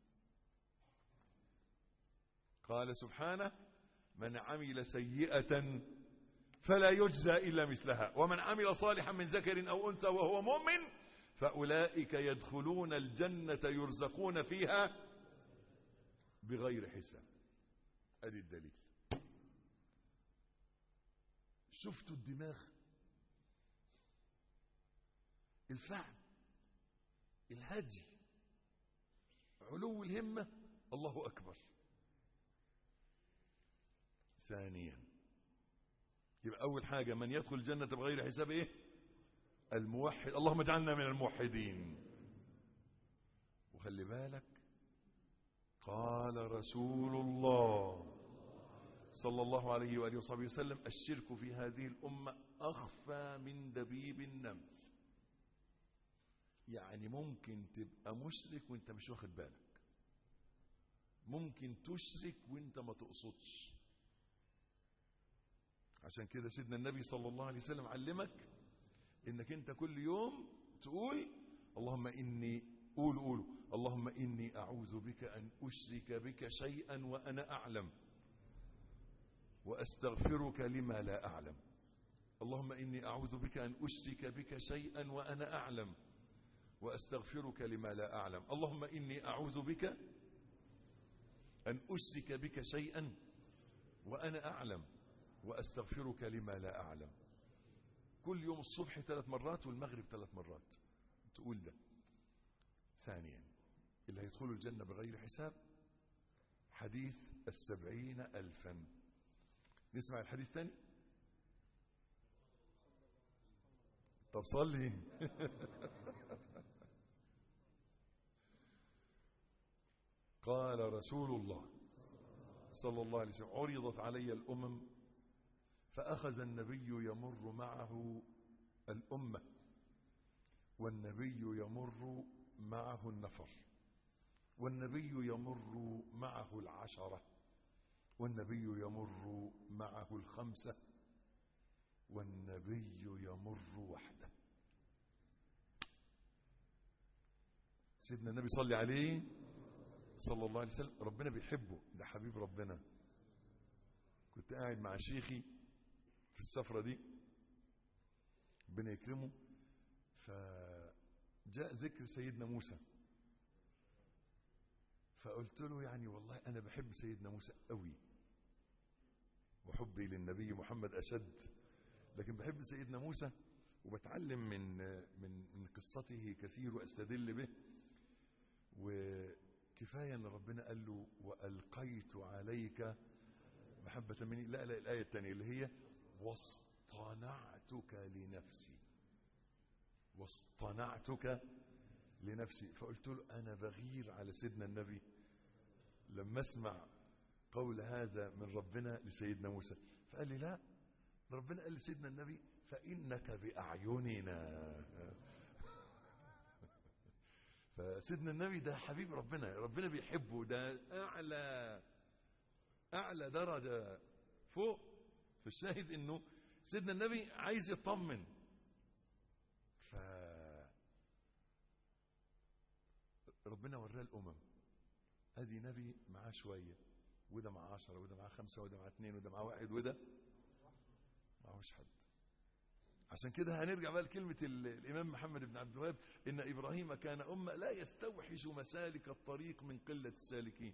قال سبحانه من عمل سيئة فلا يجزى إلا مثلها ومن عمل صالحا من ذكر أو أنثى وهو مؤمن فأولئك يدخلون الجنة يرزقون فيها بغير حساب ادي الدليل شفتوا الدماغ الفهم الهدي علو الهمة الله أكبر ثانيا يبقى أول حاجة من يدخل الجنة بغير حساب إيه الموحد اللهم اجعلنا من الموحدين وخلي بالك قال رسول الله صلى الله عليه وآله وصحبه وسلم الشرك في هذه الأمة أخفى من دبيب النمل يعني ممكن تبقى مشرك وانت مش واخد بالك ممكن تشرك وانت ما تقصدش عشان كده سيدنا النبي صلى الله عليه وسلم علمك انك انت كل يوم تقول اللهم اني قول قولوا اللهم اني اعوذ بك ان اشرك بك شيئا وانا اعلم واستغفرك لما لا اعلم اللهم اني اعوذ بك ان اشرك بك شيئا وانا اعلم واستغفرك لما لا اعلم اللهم اني اعوذ بك ان اشرك بك شيئا وانا اعلم واستغفرك لما لا اعلم كل يوم الصبح ثلاث مرات والمغرب ثلاث مرات تقول ده ثانيا اللي هيدخلوا الجنة بغير حساب حديث السبعين ألفا نسمع الحديث تاني طب صلي قال رسول الله صلى الله عليه وسلم عرضت علي الأمم فأخذ النبي يمر معه الأمة والنبي يمر معه النفر والنبي يمر معه العشرة والنبي يمر معه الخمسة والنبي يمر وحده سيدنا النبي صلي عليه صلى الله عليه وسلم ربنا بيحبه ده حبيب ربنا كنت قاعد مع شيخي في السفرة دي ربنا يكرمه فجاء ذكر سيدنا موسى فقلت له يعني والله أنا بحب سيدنا موسى قوي وحبي للنبي محمد أشد لكن بحب سيدنا موسى وبتعلم من من من قصته كثير واستدل به وكفايه ان ربنا قال له والقيت عليك محبه مني لا لا الايه الثانيه اللي هي واصطنعتك لنفسي واصطنعتك لنفسي فقلت له انا بغير على سيدنا النبي لما اسمع قول هذا من ربنا لسيدنا موسى فقال لي لا ربنا قال لسيدنا النبي فإنك بأعيننا فسيدنا النبي ده حبيب ربنا ربنا بيحبه ده أعلى أعلى درجة فوق فالشاهد إنه سيدنا النبي عايز يطمن ف ربنا وراه الامم ادي نبي معاه شويه وده معاه عشرة وده معاه خمسة وده معاه اثنين وده معاه واحد وده معهوش حد عشان كده هنرجع بقى لكلمة ال- الإمام محمد بن عبد الوهاب إن إبراهيم كان أمة لا يستوحش مسالك الطريق من قلة السالكين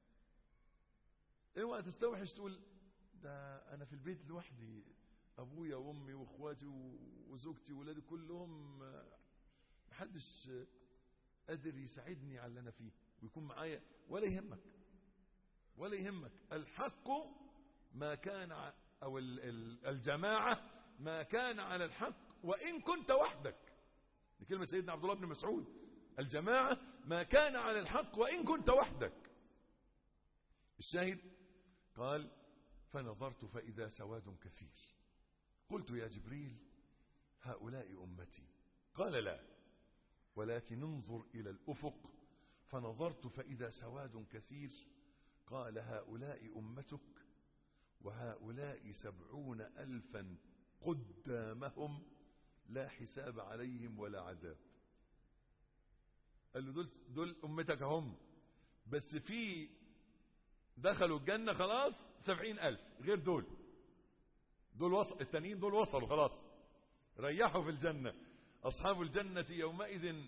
اوعى تستوحش تقول ده أنا في البيت لوحدي أبويا وأمي وإخواتي و- وزوجتي وولادي كلهم آه، محدش آه، قادر يساعدني على اللي أنا فيه ويكون معايا ولا يهمك ولا يهمك الحق ما كان ع- أو ال- ال- الجماعة ما كان على الحق وإن كنت وحدك دي كلمة سيدنا عبد الله بن مسعود الجماعة ما كان على الحق وإن كنت وحدك الشاهد قال فنظرت فإذا سواد كثير قلت يا جبريل هؤلاء أمتي قال لا ولكن انظر إلى الأفق فنظرت فإذا سواد كثير قال هؤلاء أمتك وهؤلاء سبعون ألفا قدامهم لا حساب عليهم ولا عذاب قال له دول, دول أمتك هم بس في دخلوا الجنة خلاص سبعين ألف غير دول دول وصل التانيين دول وصلوا خلاص ريحوا في الجنة أصحاب الجنة يومئذ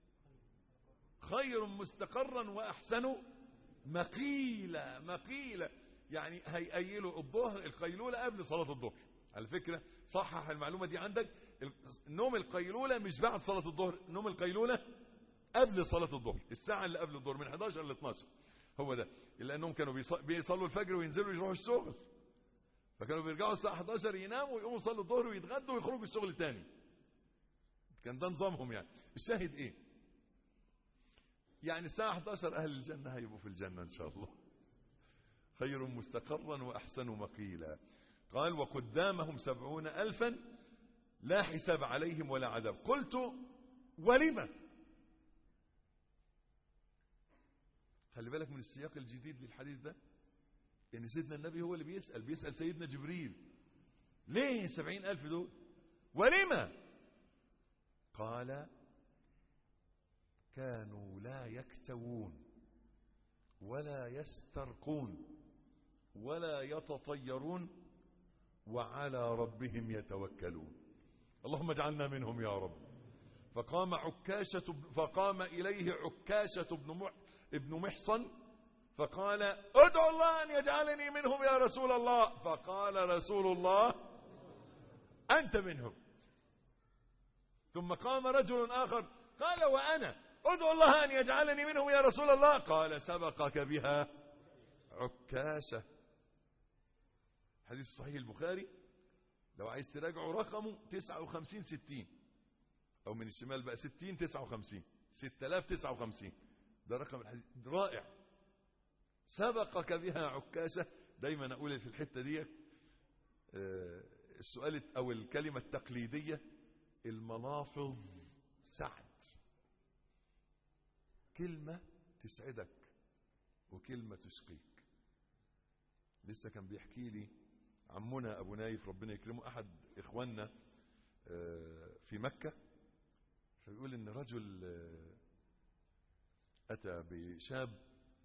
خير مستقرا وأحسن مقيلة مقيلة يعني هيقيلوا الظهر القيلولة قبل صلاة الظهر على فكرة صحح المعلومة دي عندك نوم القيلولة مش بعد صلاة الظهر نوم القيلولة قبل صلاة الظهر الساعة اللي قبل الظهر من 11 ل 12 هو ده لأنهم كانوا بيص- بيصلوا الفجر وينزلوا يروحوا الشغل فكانوا بيرجعوا الساعة 11 يناموا ويقوموا يصلوا الظهر ويتغدوا ويخرجوا الشغل تاني كان ده نظامهم يعني الشاهد ايه يعني الساعة 11 أهل الجنة هيبقوا في الجنة إن شاء الله خير مستقرا وأحسن مقيلا قال وقدامهم سبعون ألفا لا حساب عليهم ولا عذاب قلت ولم خلي بالك من السياق الجديد للحديث ده ان سيدنا النبي هو اللي بيسأل بيسأل سيدنا جبريل ليه سبعين ألف دول ولما قال كانوا لا يكتوون ولا يسترقون ولا يتطيرون وعلى ربهم يتوكلون اللهم اجعلنا منهم يا رب فقام عكاشة فقام إليه عكاشة بن مح ابن محصن فقال ادعو الله أن يجعلني منهم يا رسول الله فقال رسول الله أنت منهم ثم قام رجل آخر قال وأنا ادعو الله أن يجعلني منهم يا رسول الله قال سبقك بها عكاشة حديث صحيح البخاري لو عايز تراجعه رقمه 59 60 أو من الشمال بقى 60 59 6059 ده رقم الحديث رائع سبقك بها عكاشة دايما أقول في الحتة دي آه، السؤال أو الكلمة التقليدية المنافذ سعد كلمة تسعدك وكلمة تشقيك لسه كان بيحكي لي عمنا أبو نايف ربنا يكرمه أحد إخواننا آه، في مكة فيقول إن رجل آه، أتى بشاب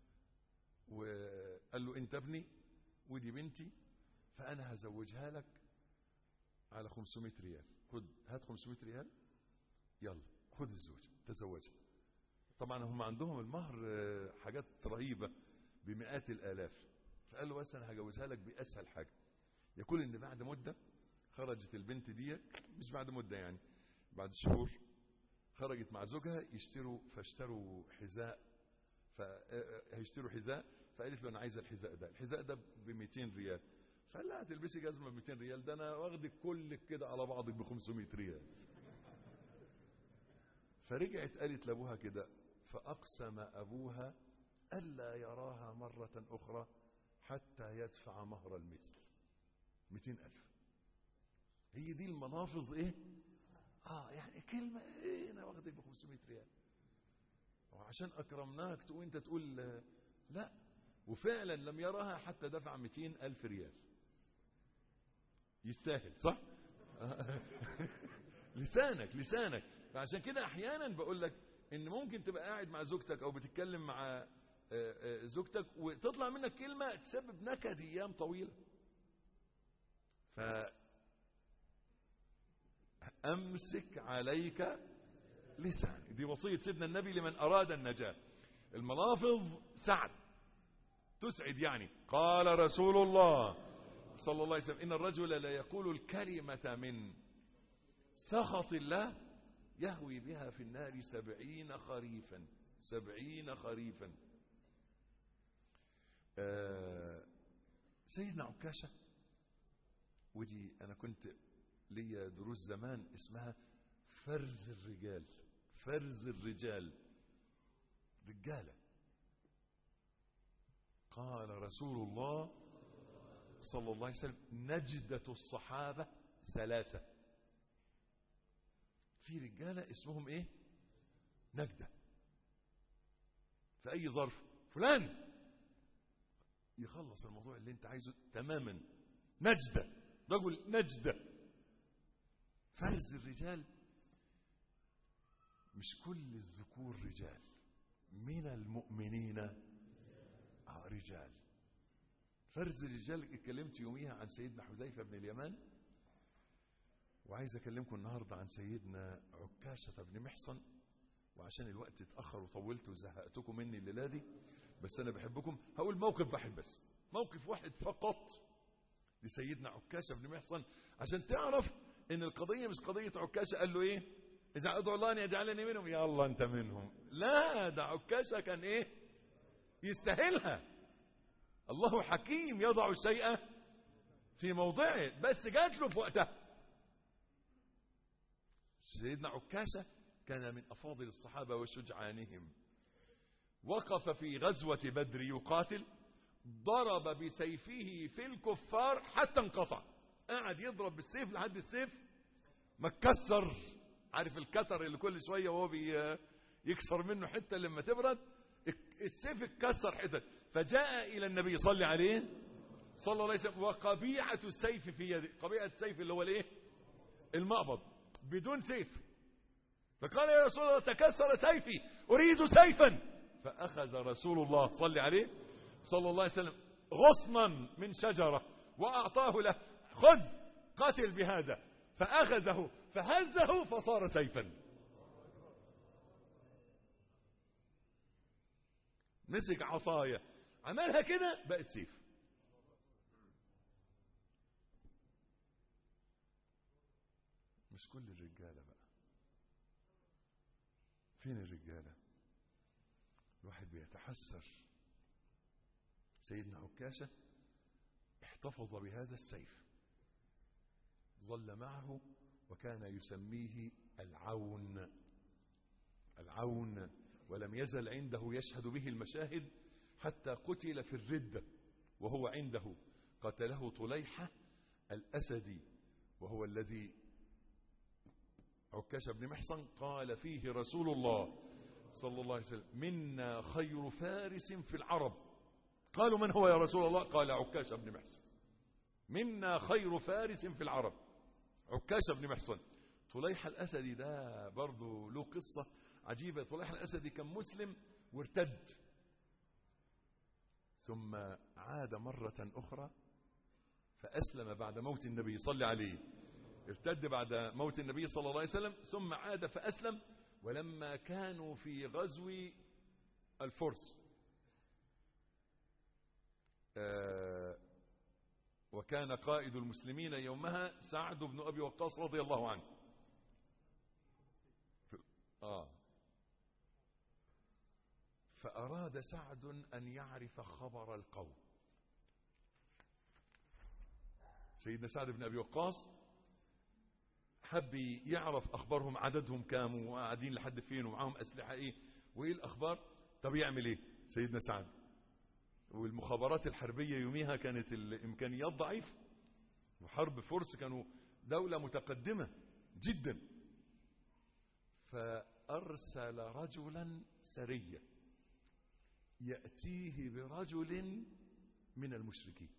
وقال له أنت ابني ودي بنتي فأنا هزوجها لك على 500 ريال خد هات 500 ريال يلا خد الزوج تزوجها طبعا هم عندهم المهر آه، حاجات رهيبة بمئات الآلاف فقال له بس أنا هجوزها لك بأسهل حاجة يقول إن بعد مدة خرجت البنت دي مش بعد مدة يعني بعد شهور خرجت مع زوجها يشتروا فاشتروا حذاء فهيشتروا حذاء فقالت له انا عايزه الحذاء ده الحذاء ده ب 200 ريال فقال لها هتلبسي جزمه ب 200 ريال ده انا واخدك كلك كده على بعضك ب 500 ريال فرجعت قالت لابوها كده فاقسم ابوها الا يراها مره اخرى حتى يدفع مهر المثل 200 ألف هي دي المنافذ ايه اه يعني كلمة ايه انا واخدك ب 500 ريال وعشان اكرمناك تقول انت تقول آه، لا وفعلا لم يراها حتى دفع 200 ألف ريال يستاهل صح لسانك لسانك فعشان كده احيانا بقول لك ان ممكن تبقى قاعد مع زوجتك او بتتكلم مع آه، آه، زوجتك وتطلع منك كلمة تسبب نكد ايام طويلة ف امسك عليك لسانك دي وصية سيدنا النبي لمن اراد النجاة الملافظ سعد تسعد يعني قال رسول الله صلى الله عليه وسلم إن الرجل لا يقول الكلمة من سخط الله يهوي بها في النار سبعين خريفا سبعين خريفا آه سيدنا عكاشة ودي أنا كنت ليا دروس زمان اسمها فرز الرجال فرز الرجال رجالة قال رسول الله صلى الله عليه وسلم نجدة الصحابة ثلاثة في رجالة اسمهم ايه نجدة في اي ظرف فلان يخلص الموضوع اللي انت عايزه تماما نجدة رجل نجدة فرز الرجال مش كل الذكور رجال من المؤمنين آه رجال فرز الرجال اتكلمت يوميها عن سيدنا حذيفة بن اليمان وعايز اكلمكم النهاردة عن سيدنا عكاشة بن محصن وعشان الوقت اتأخر وطولت وزهقتكم مني الليلة دي بس انا بحبكم هقول موقف واحد بس موقف واحد فقط لسيدنا عكاشة بن محصن عشان تعرف ان القضية مش قضية عكاشة قال له ايه اذا ادعو الله ان يجعلني منهم يا الله انت منهم لا ده عكاشة كان ايه يستاهلها الله حكيم يضع الشيء في موضعه بس جات له في وقتها سيدنا عكاشة كان من أفاضل الصحابة وشجعانهم وقف في غزوة بدر يقاتل ضرب بسيفه في الكفار حتى انقطع قاعد يضرب بالسيف لحد السيف ما اتكسر عارف الكتر اللي كل شوية وهو بي يكسر منه حتة لما تبرد السيف اتكسر حتة فجاء إلى النبي صلى عليه صلى الله عليه وسلم وقبيعة السيف في يده قبيعة السيف اللي هو الايه المقبض بدون سيف فقال يا رسول الله تكسر سيفي أريد سيفا فأخذ رسول الله صلى عليه صلى الله عليه وسلم غصنا من شجرة وأعطاه له خذ قتل بهذا فأخذه فهزه فصار سيفا مسك عصاية عملها كده بقت سيف مش كل الرجالة بقى فين الرجالة الواحد بيتحسر سيدنا عكاشة احتفظ بهذا السيف ظل معه وكان يسميه العون العون ولم يزل عنده يشهد به المشاهد حتى قتل في الردة وهو عنده قتله طليحة الأسدي وهو الذي عكاش بن محصن قال فيه رسول الله صلى الله عليه وسلم منا خير فارس في العرب قالوا من هو يا رسول الله قال عكاش بن محصن منا خير فارس في العرب عكاش بن محصن طليحة الأسدي ده برضه له قصة عجيبة طليحة الأسدي كان مسلم وارتد ثم عاد مرة أخرى فأسلم بعد موت النبي صلى عليه ارتد بعد موت النبي صلى الله عليه وسلم ثم عاد فأسلم ولما كانوا في غزو الفرس آه وكان قائد المسلمين يومها سعد بن أبي وقاص رضي الله عنه آه فأراد سعد أن يعرف خبر القوم سيدنا سعد بن أبي وقاص حب يعرف أخبارهم عددهم كام وقاعدين لحد فين ومعاهم أسلحة إيه وإيه الأخبار طب يعمل إيه سيدنا سعد والمخابرات الحربية يوميها كانت الإمكانيات ضعيفة وحرب فرس كانوا دولة متقدمة جدا فأرسل رجلا سريا يأتيه برجل من المشركين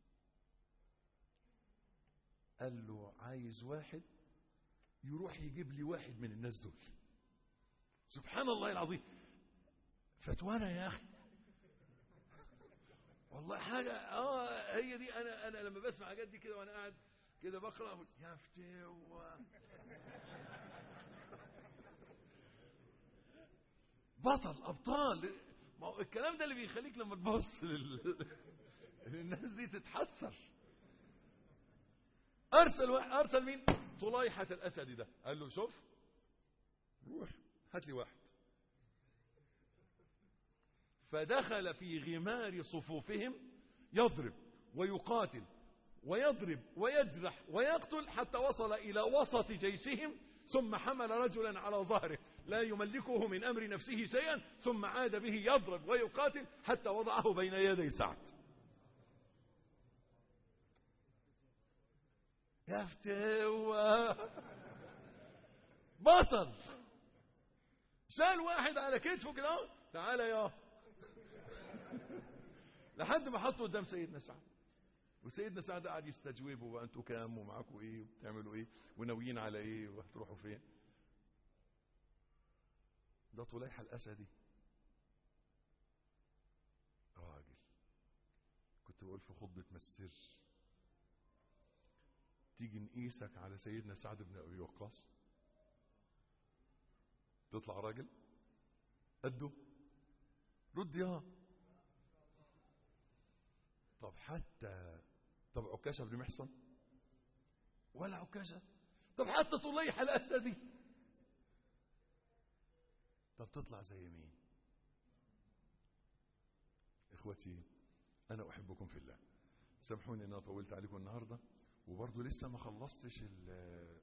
قال له عايز واحد يروح يجيب لي واحد من الناس دول سبحان الله العظيم فتوانا يا اخي والله حاجه اه هي دي انا انا لما بسمع حاجات دي كده وانا قاعد كده بقرا أقول يا فتوى بطل ابطال ما هو الكلام ده اللي بيخليك لما تبص لل... للناس دي تتحسر ارسل واحد ارسل مين طليحه الاسدي ده قال له شوف روح هات لي واحد فدخل في غمار صفوفهم يضرب ويقاتل ويضرب ويجرح ويقتل حتى وصل إلى وسط جيشهم ثم حمل رجلا على ظهره لا يملكه من أمر نفسه شيئا ثم عاد به يضرب ويقاتل حتى وضعه بين يدي سعد يا فتوى بطل شال واحد على كتفه كده أهو، تعالى يا لحد ما حطه قدام سيدنا سعد وسيدنا سعد قعد يستجوبه وانتوا كام ومعاكم ايه وبتعملوا ايه وناويين على ايه وهتروحوا فين ده طليحة الاسدي راجل كنت بقول في خطبة مسر تيجي نقيسك على سيدنا سعد بن ابي وقاص تطلع راجل قده رد يا طب حتى طب عكاشة بن محصن ولا عكاشة طب حتى طليحة الأسدي طب تطلع زي مين إخوتي أنا أحبكم في الله سامحوني أن أنا طولت عليكم النهاردة وبرضه لسه ما خلصتش ال-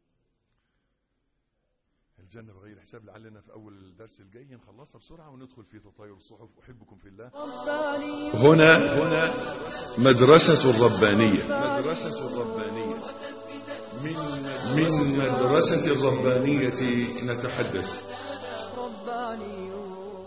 الجنة بغير حساب لعلنا في أول الدرس الجاي نخلصها بسرعة وندخل في تطاير الصحف أحبكم في الله رباني هنا هنا مدرسة الربانية مدرسة الربانية من من مدرسة الربانية نتحدث رباني